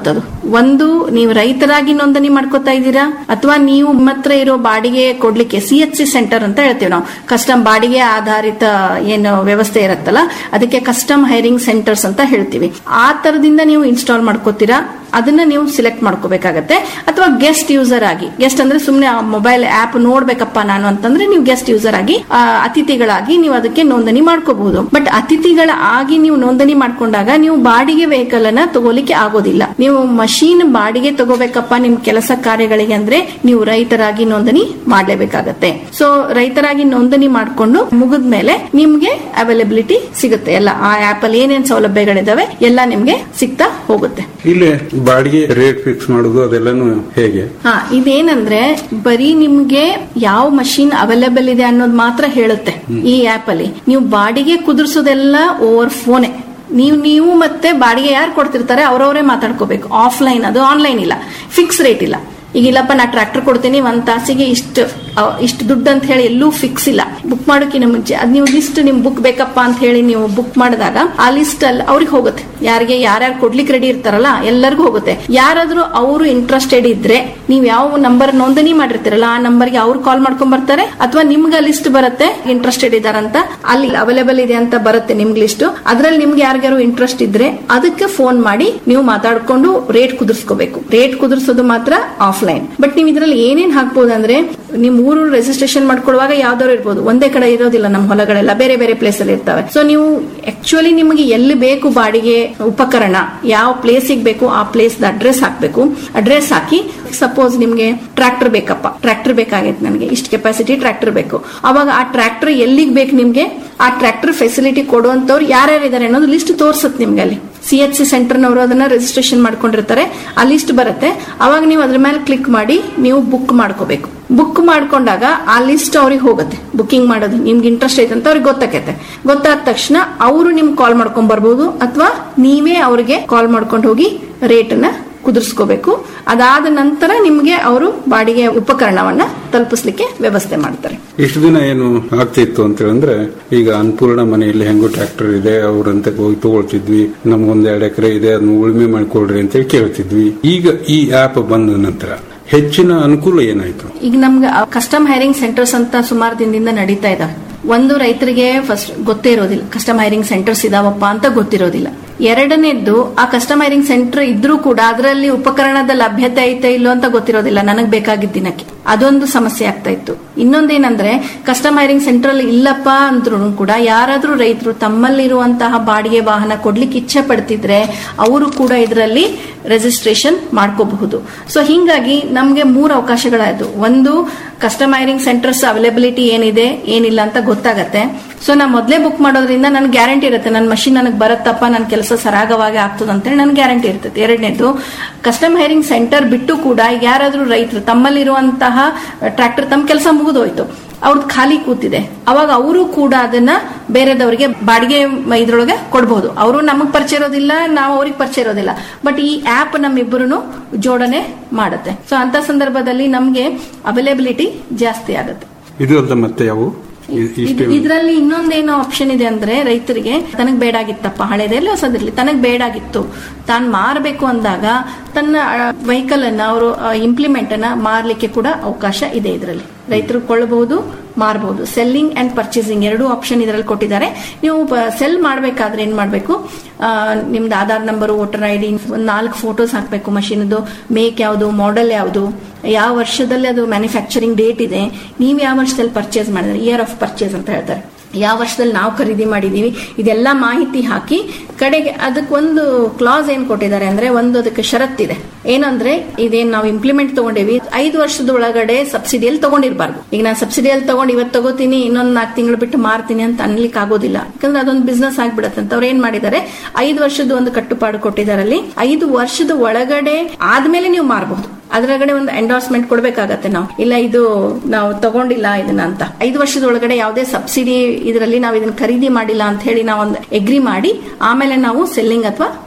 ಒಂದು ನೀವು ರೈತರಾಗಿ ನೋಂದಣಿ ಮಾಡ್ಕೋತಾ ಇದ್ದೀರಾ ಅಥವಾ ನೀವು ಮಾತ್ರ ಇರೋ ಬಾಡಿಗೆ ಕೊಡ್ಲಿಕ್ಕೆ ಸಿ ಎಚ್ ಸಿ ಸೆಂಟರ್ ಅಂತ ಹೇಳ್ತೀವಿ ನಾವು ಕಸ್ಟಮ್ ಬಾಡಿಗೆ ಆಧಾರಿತ ಏನು ವ್ಯವಸ್ಥೆ ಇರುತ್ತಲ್ಲ ಅದಕ್ಕೆ ಕಸ್ಟಮ್ ಹೈರಿಂಗ್ ಸೆಂಟರ್ಸ್ ಅಂತ ಹೇಳ್ತೀವಿ ಆ ತರದಿಂದ ನೀವು ಇನ್ಸ್ಟಾಲ್ ಮಾಡ್ಕೋತೀರಾ ಅದನ್ನ ನೀವು ಸಿಲೆಕ್ಟ್ ಮಾಡ್ಕೋಬೇಕಾಗತ್ತೆ ಅಥವಾ ಗೆಸ್ಟ್ ಯೂಸರ್ ಆಗಿ ಗೆಸ್ಟ್ ಅಂದ್ರೆ ಸುಮ್ಮನೆ ಮೊಬೈಲ್ ಆಪ್ ನೋಡ್ಬೇಕಪ್ಪ ನಾನು ಅಂತಂದ್ರೆ ನೀವು ಗೆಸ್ಟ್ ಯೂಸರ್ ಆಗಿ ಆ, ಅತಿಥಿಗಳಾಗಿ ನೀವು ಅದಕ್ಕೆ ನೋಂದಣಿ ಮಾಡ್ಕೋಬಹುದು ಬಟ್ ಅತಿಥಿಗಳ ಆಗಿ ನೀವು ನೋಂದಣಿ ಮಾಡ್ಕೊಂಡಾಗ ನೀವು ಬಾಡಿಗೆ ವೆಹಿಕಲ್ ಅನ್ನ ತಗೋಲಿಕ್ಕೆ ಆಗೋದಿಲ್ಲ ನೀವು ಮಷೀನ್ ಬಾಡಿಗೆ ತಗೋಬೇಕಪ್ಪ ನಿಮ್ ಕೆಲಸ ಕಾರ್ಯಗಳಿಗೆ ಅಂದ್ರೆ ನೀವು ರೈತರಾಗಿ ನೋಂದಣಿ ಮಾಡ್ಲೇಬೇಕಾಗತ್ತೆ ಸೊ ರೈತರಾಗಿ ನೋಂದಣಿ ಮಾಡ್ಕೊಂಡು ಮುಗಿದ್ಮೇಲೆ ನಿಮ್ಗೆ ಅವೈಲಬಿಲಿಟಿ ಸಿಗುತ್ತೆ ಎಲ್ಲ ಆ ಆಪ್ ಅಲ್ಲಿ ಏನೇನ್ ಸೌಲಭ್ಯಗಳಿದಾವೆ ಎಲ್ಲ ನಿಮ್ಗೆ ಸಿಗ್ತಾ ಹೋಗುತ್ತೆ ಇಲ್ಲಿ ಬಾಡಿಗೆ ರೇಟ್ ಫಿಕ್ಸ್ ಮಾಡೋದು ಅದೆಲ್ಲಾನು ಹೇಗೆ ಹಾ ಇದೇನಂದ್ರೆ ಬರೀ ನಿಮ್ಗೆ ಯಾವ ಮಷೀನ್ ಅವೈಲೇಬಲ್ ಇದೆ ಅನ್ನೋದು ಮಾತ್ರ ಹೇಳುತ್ತೆ ಈ ಆಪ್ ಅಲ್ಲಿ ನೀವು ಬಾಡಿಗೆ ಕುದುರ್ಸೋದೆಲ್ಲ ಓವರ್ ಫೋನೆ ನೀವು ನೀವು ಮತ್ತೆ ಬಾಡಿಗೆ ಯಾರು ಕೊಡ್ತಿರ್ತಾರೆ ಅವ್ರವರೇ ಮಾತಾಡ್ಕೋಬೇಕು ಆಫ್ಲೈನ್ ಅದು ಆನ್ಲೈನ್ ಇಲ್ಲ ಫಿಕ್ಸ್ ರೇಟ್ ಇಲ್ಲ ಈಗ ಇಲ್ಲಪ್ಪ ನಾ ಟ್ರಾಕ್ಟರ್ ಕೊಡ್ತೀನಿ ಒಂದ್ ತಾಸಿಗೆ ಇಷ್ಟು ಇಷ್ಟು ದುಡ್ಡು ಅಂತ ಹೇಳಿ ಎಲ್ಲೂ ಫಿಕ್ಸ್ ಇಲ್ಲ ಬುಕ್ ಮಾಡೋಕ್ಕಿಂತ ಮುಂಚೆ ಅದ್ ನೀವು ಲಿಸ್ಟ್ ನಿಮ್ ಬುಕ್ ಬೇಕಪ್ಪ ಅಂತ ಹೇಳಿ ನೀವು ಬುಕ್ ಮಾಡಿದಾಗ ಆ ಲಿಸ್ಟ್ ಅಲ್ಲಿ ಅವ್ರಿಗೆ ಹೋಗುತ್ತೆ ಯಾರಿಗೆ ಯಾರ್ಯಾರು ಕೊಡ್ಲಿಕ್ಕೆ ರೆಡಿ ಇರ್ತಾರಲ್ಲ ಎಲ್ಲರಿಗೂ ಹೋಗುತ್ತೆ ಯಾರಾದ್ರೂ ಅವರು ಇಂಟ್ರೆಸ್ಟೆಡ್ ಇದ್ರೆ ನೀವು ಯಾವ ನಂಬರ್ ನೋಂದಣಿ ಮಾಡಿರ್ತೀರಲ್ಲ ಆ ನಂಬರ್ಗೆ ಅವ್ರು ಕಾಲ್ ಮಾಡ್ಕೊಂಡ್ ಬರ್ತಾರೆ ಅಥವಾ ನಿಮ್ಗೆ ಲಿಸ್ಟ್ ಬರುತ್ತೆ ಇಂಟ್ರೆಸ್ಟೆಡ್ ಇದಾರಂತ ಅಲ್ಲಿ ಅವೈಲೇಬಲ್ ಇದೆ ಅಂತ ಬರುತ್ತೆ ನಿಮ್ಗೆ ಲಿಸ್ಟ್ ಅದ್ರಲ್ಲಿ ನಿಮ್ಗೆ ಯಾರಿಗಾರು ಇಂಟ್ರೆಸ್ಟ್ ಇದ್ರೆ ಅದಕ್ಕೆ ಫೋನ್ ಮಾಡಿ ನೀವು ಮಾತಾಡ್ಕೊಂಡು ರೇಟ್ ಕುದುರ್ಸ್ಕೋಬೇಕು ರೇಟ್ ಕುದುರ್ಸೋದು ಮಾತ್ರ ಆಫ್ಲೈನ್ ಬಟ್ ನೀವು ಇದ್ರಲ್ಲಿ ಏನೇನ್ ಹಾಕ್ಬೋದು ಅಂದ್ರೆ ನಿಮ್ ಊರು ರಿಜಿಸ್ಟ್ರೇಷನ್ ಮಾಡ್ಕೊಳ್ಳುವಾಗ ಯಾವ್ದಾದ್ರು ಇರ್ಬೋದು ಒಂದೇ ಕಡೆ ಇರೋದಿಲ್ಲ ನಮ್ಮ ಹೊಲಗಳೆಲ್ಲ ಬೇರೆ ಬೇರೆ ಪ್ಲೇಸ್ ಅಲ್ಲಿ ಇರ್ತವೆ ಸೊ ನೀವು ಆಕ್ಚುಲಿ ನಿಮಗೆ ಎಲ್ಲಿ ಬೇಕು ಬಾಡಿಗೆ ಉಪಕರಣ ಯಾವ ಪ್ಲೇಸಿಗೆ ಬೇಕು ಆ ಪ್ಲೇಸ್ ಅಡ್ರೆಸ್ ಹಾಕ್ಬೇಕು ಅಡ್ರೆಸ್ ಹಾಕಿ ಸಪೋಸ್ ನಿಮ್ಗೆ ಟ್ರಾಕ್ಟರ್ ಬೇಕಪ್ಪ ಟ್ರಾಕ್ಟರ್ ಬೇಕಾಗೈತೆ ನನಗೆ ಇಷ್ಟು ಕೆಪಾಸಿಟಿ ಟ್ರಾಕ್ಟರ್ ಬೇಕು ಅವಾಗ ಆ ಟ್ರಾಕ್ಟರ್ ಎಲ್ಲಿಗೆ ಬೇಕು ನಿಮ್ಗೆ ಆ ಟ್ರಾಕ್ಟರ್ ಫೆಸಿಲಿಟಿ ಕೊಡುವಂತವ್ರು ಯಾರ್ಯಾರು ಇದಾರೆ ಅನ್ನೋದು ಲಿಸ್ಟ್ ತೋರ್ಸುತ್ತೆ ನಿಮ್ಗೆ ಅಲ್ಲಿ ಸಿ ಎಚ್ ಸಿ ಸೆಂಟರ್ನವರು ಅದನ್ನ ರಿಜಿಸ್ಟ್ರೇಷನ್ ಮಾಡ್ಕೊಂಡಿರ್ತಾರೆ ಆ ಲಿಸ್ಟ್ ಬರುತ್ತೆ ಅವಾಗ ನೀವು ಅದ್ರ ಮೇಲೆ ಕ್ಲಿಕ್ ಮಾಡಿ ನೀವು ಬುಕ್ ಮಾಡ್ಕೋಬೇಕು ಬುಕ್ ಮಾಡ್ಕೊಂಡಾಗ ಆ ಲಿಸ್ಟ್ ಅವ್ರಿಗೆ ಹೋಗುತ್ತೆ ಬುಕಿಂಗ್ ಮಾಡೋದು ನಿಮ್ಗೆ ಇಂಟ್ರೆಸ್ಟ್ ಐತೆ ಅಂತ ಅವ್ರಿಗೆ ಗೊತ್ತಾಕೈತೆ ಗೊತ್ತಾದ ತಕ್ಷಣ ಅವರು ನಿಮ್ಗೆ ಕಾಲ್ ಮಾಡ್ಕೊಂಡ್ ಬರ್ಬೋದು ಅಥವಾ ನೀವೇ ಅವ್ರಿಗೆ ಕಾಲ್ ಮಾಡ್ಕೊಂಡು ಹೋಗಿ ರೇಟನ್ನ ಕುದುರ್ಸ್ಕೋಬೇಕು ಅದಾದ ನಂತರ ನಿಮ್ಗೆ ಅವರು ಬಾಡಿಗೆ ಉಪಕರಣವನ್ನ ತಲುಪಿಸ್ಲಿಕ್ಕೆ ವ್ಯವಸ್ಥೆ ಮಾಡ್ತಾರೆ ಇಷ್ಟು ದಿನ ಏನು ಆಗ್ತಿತ್ತು ಅಂತ ಹೇಳಿದ್ರೆ ಈಗ ಅನ್ಪೂರ್ಣ ಮನೆಯಲ್ಲಿ ಹೆಂಗೋ ಟ್ರ್ಯಾಕ್ಟರ್ ಇದೆ ಅವ್ರಂತ ಹೋಗಿ ತಗೊಳ್ತಿದ್ವಿ ನಮ್ಗೊಂದ್ ಎರಡು ಎಕರೆ ಇದೆ ಅದನ್ನ ಉಳುಮೆ ಮಾಡ್ಕೊಳ್ರಿ ಅಂತ ಹೇಳಿ ಕೇಳ್ತಿದ್ವಿ ಈಗ ಈ ಆಪ್ ಬಂದ ನಂತರ ಹೆಚ್ಚಿನ ಅನುಕೂಲ ಏನಾಯ್ತು ಈಗ ನಮ್ಗೆ ಕಸ್ಟಮ್ ಹೈರಿಂಗ್ ಸೆಂಟರ್ಸ್ ಅಂತ ಸುಮಾರು ದಿನದಿಂದ ನಡೀತಾ ಇದಾವೆ ಒಂದು ರೈತರಿಗೆ ಫಸ್ಟ್ ಗೊತ್ತೇ ಇರೋದಿಲ್ಲ ಕಸ್ಟಮ್ ಹೈರಿಂಗ್ ಸೆಂಟರ್ಸ್ ಇದಾವಪ್ಪ ಅಂತ ಗೊತ್ತಿರೋದಿಲ್ಲ ಎರಡನೇದ್ದು ಆ ಕಸ್ಟಮ್ ಹೈರಿಂಗ್ ಸೆಂಟರ್ ಇದ್ರೂ ಕೂಡ ಅದರಲ್ಲಿ ಉಪಕರಣದ ಲಭ್ಯತೆ ಐತೆ ಇಲ್ಲೋ ಅಂತ ಗೊತ್ತಿರೋದಿಲ್ಲ ನನಗೆ ಬೇಕಾಗಿದ್ದ ದಿನಕ್ಕೆ ಅದೊಂದು ಸಮಸ್ಯೆ ಆಗ್ತಾ ಇತ್ತು ಇನ್ನೊಂದೇನಂದ್ರೆ ಕಸ್ಟಮ್ ಹೈರಿಂಗ್ ಸೆಂಟರ್ ಅಲ್ಲಿ ಇಲ್ಲಪ್ಪ ಅಂದ್ರೂ ಕೂಡ ಯಾರಾದ್ರೂ ರೈತರು ತಮ್ಮಲ್ಲಿರುವಂತಹ ಬಾಡಿಗೆ ವಾಹನ ಕೊಡ್ಲಿಕ್ಕೆ ಇಚ್ಛೆ ಪಡ್ತಿದ್ರೆ ಅವರು ಕೂಡ ಇದರಲ್ಲಿ ರಿಜಿಸ್ಟ್ರೇಷನ್ ಮಾಡ್ಕೋಬಹುದು ಸೊ ಹಿಂಗಾಗಿ ನಮ್ಗೆ ಮೂರು ಅವಕಾಶಗಳಾಯ್ತು ಒಂದು ಕಸ್ಟಮ್ ಹೈರಿಂಗ್ ಸೆಂಟರ್ಸ್ ಅವೈಲಬಿಲಿಟಿ ಏನಿದೆ ಏನಿಲ್ಲ ಅಂತ ಗೊತ್ತಾಗತ್ತೆ ಸೊ ನಾ ಮೊದಲೇ ಬುಕ್ ಮಾಡೋದ್ರಿಂದ ನನ್ಗೆ ಗ್ಯಾರಂಟಿ ಇರುತ್ತೆ ನನ್ನ ಮಷಿನ್ ನನಗೆ ಬರುತ್ತಪ್ಪ ನನ್ನ ಕೆಲಸ ಸರಾಗವಾಗಿ ಆಗ್ತದೆ ಅಂತೇಳಿ ನನ್ಗೆ ಗ್ಯಾರಂಟಿ ಇರ್ತದೆ ಎರಡನೇದು ಕಸ್ಟಮ್ ಹೈರಿಂಗ್ ಸೆಂಟರ್ ಬಿಟ್ಟು ಕೂಡ ಯಾರಾದ್ರೂ ರೈತರು ತಮ್ಮಲ್ಲಿರುವಂತಹ ಟ್ರ್ಯಾಕ್ಟರ್ ತಮ್ಮ ಕೆಲಸ ಮುಗಿದೋಯ್ತು ಅವ್ರದ್ದು ಖಾಲಿ ಕೂತಿದೆ ಅವಾಗ ಅವರು ಕೂಡ ಅದನ್ನ ಬೇರೆದವರಿಗೆ ಬಾಡಿಗೆ ಇದ್ರೊಳಗೆ ಕೊಡಬಹುದು ಅವರು ನಮಗ್ ಪರಿಚಯ ಇರೋದಿಲ್ಲ ನಾವು ಅವ್ರಿಗೆ ಪರಿಚಯ ಇರೋದಿಲ್ಲ ಬಟ್ ಈ ಆಪ್ ನಮ್ಮಿಬ್ಬರು ಜೋಡಣೆ ಮಾಡುತ್ತೆ ಸೊ ಅಂತ ಸಂದರ್ಭದಲ್ಲಿ ನಮ್ಗೆ ಅವೈಲೇಬಿಲಿಟಿ ಜಾಸ್ತಿ ಆಗುತ್ತೆ ಇದು ಅಲ್ದ ಮತ್ತೆ ಯಾವ ಇಷ್ಟೇ ಇದರಲ್ಲಿ ಇನ್ನೊಂದೇನು ಆಪ್ಷನ್ ಇದೆ ಅಂದ್ರೆ ರೈತರಿಗೆ ತನಗ್ ಬೇಡಾಗಿತ್ತಪ್ಪ ಹಳೇದೆಲ್ಲ ಹೊಸದಿರ್ಲಿ ತನಗ್ ಬೇಡಾಗಿತ್ತು ತಾನ್ ಮಾರಬೇಕು ಅಂದಾಗ ತನ್ನ ವೆಹಿಕಲ್ ಅನ್ನ ಅವರು ಇಂಪ್ಲಿಮೆಂಟ್ ಅನ್ನ ಮಾರ್ಲಿಕ್ಕೆ ಕೂಡ ಅವಕಾಶ ಇದೆ ಇದರಲ್ಲಿ ರೈತರು ಕೊಳ್ಳಬಹುದು ಮಾರಬಹುದು ಸೆಲ್ಲಿಂಗ್ ಅಂಡ್ ಪರ್ಚೇಸಿಂಗ್ ಎರಡು ಆಪ್ಷನ್ ಇದರಲ್ಲಿ ಕೊಟ್ಟಿದ್ದಾರೆ ನೀವು ಸೆಲ್ ಮಾಡಬೇಕಾದ್ರೆ ಏನ್ ಮಾಡಬೇಕು ನಿಮ್ದು Aadhaar number voter I D ಒಂದು ನಾಲ್ಕು ಫೋಟೋಸ್ ಹಾಕಬೇಕು ಮಷೀನ್ದು ಮೇಕ್ ಯಾವುದು ಮಾಡೆಲ್ ಯಾವುದು ಯಾವ ವರ್ಷದಲ್ಲಿ ಅದು ಮ್ಯಾನುಫ್ಯಾಕ್ಚರಿಂಗ್ ಡೇಟ್ ಇದೆ ನೀವು ಯಾವ ವರ್ಷದಲ್ಲಿ ಪರ್ಚೇಸ್ ಮಾಡಿದ್ರೆ ಇಯರ್ ಆಫ್ ಪರ್ಚೇಸ್ ಅಂತ ಹೇಳ್ತಾರೆ ಯಾವ ವರ್ಷದಲ್ಲಿ ನಾವು ಖರೀದಿ ಮಾಡಿದೀವಿ ಇದೆಲ್ಲ ಮಾಹಿತಿ ಹಾಕಿ ಕಡೆಗೆ ಅದಕ್ಕೊಂದು ಕ್ಲಾಸ್ ಏನ್ ಕೊಟ್ಟಿದ್ದಾರೆ ಅಂದ್ರೆ ಒಂದು ಅದಕ್ಕೆ ಷರತ್ತಿದೆ ಏನಂದ್ರೆ ಇದೇನ್ ನಾವು ಇಂಪ್ಲಿಮೆಂಟ್ ತಗೊಂಡೇವಿ ಐದು ವರ್ಷದ ಒಳಗಡೆ ಸಬ್ಸಿಡಿಯಲ್ಲಿ ತಗೊಂಡಿರ್ಬಾರ್ದು ಈಗ ನಾನು ಸಬ್ಸಿಡಿಯಲ್ಲಿ ತಗೊಂಡು ಇವತ್ತು ತಗೋತೀನಿ ಇನ್ನೊಂದು ನಾಲ್ಕು ತಿಂಗಳು ಬಿಟ್ಟು ಮಾರ್ತೀನಿ ಅಂತ ಅನ್ಲಿಕ್ಕೆ ಆಗೋದಿಲ್ಲ ಯಾಕಂದ್ರೆ ಅದೊಂದು ಬಿಸ್ನೆಸ್ ಆಗ್ಬಿಡತ್ತೆ ಅಂತ ಅವ್ರು ಏನ್ ಮಾಡಿದ್ದಾರೆ ಐದು ವರ್ಷದ ಒಂದು ಕಟ್ಟುಪಾಡು ಕೊಟ್ಟಿದ್ದಾರೆ ಅಲ್ಲಿ ಐದು ವರ್ಷದ ಒಳಗಡೆ ಆದ್ಮೇಲೆ ನೀವು ಮಾರಬಹುದು ಅದರಗಡೆ ಒಂದು ಎಂಡೋರ್ಸ್ಮೆಂಟ್ ಕೊಡ್ಬೇಕಾಗತ್ತೆ ನಾವು ಇಲ್ಲ ಇದು ನಾವು ತಗೊಂಡಿಲ್ಲ ಇದನ್ನ ಅಂತ ಐದು ವರ್ಷದ ಒಳಗಡೆ ಯಾವುದೇ ಸಬ್ಸಿಡಿ ಇದರಲ್ಲಿ ನಾವು ಇದನ್ನ ಖರೀದಿ ಮಾಡಿಲ್ಲ ಅಂತ ಹೇಳಿ ನಾವು ಒಂದು ಎಗ್ರಿ ಮಾಡಿ ಆಮೇಲೆ ನಾವು ಸೆಲ್ಲಿಂಗ್ ಅಥವಾ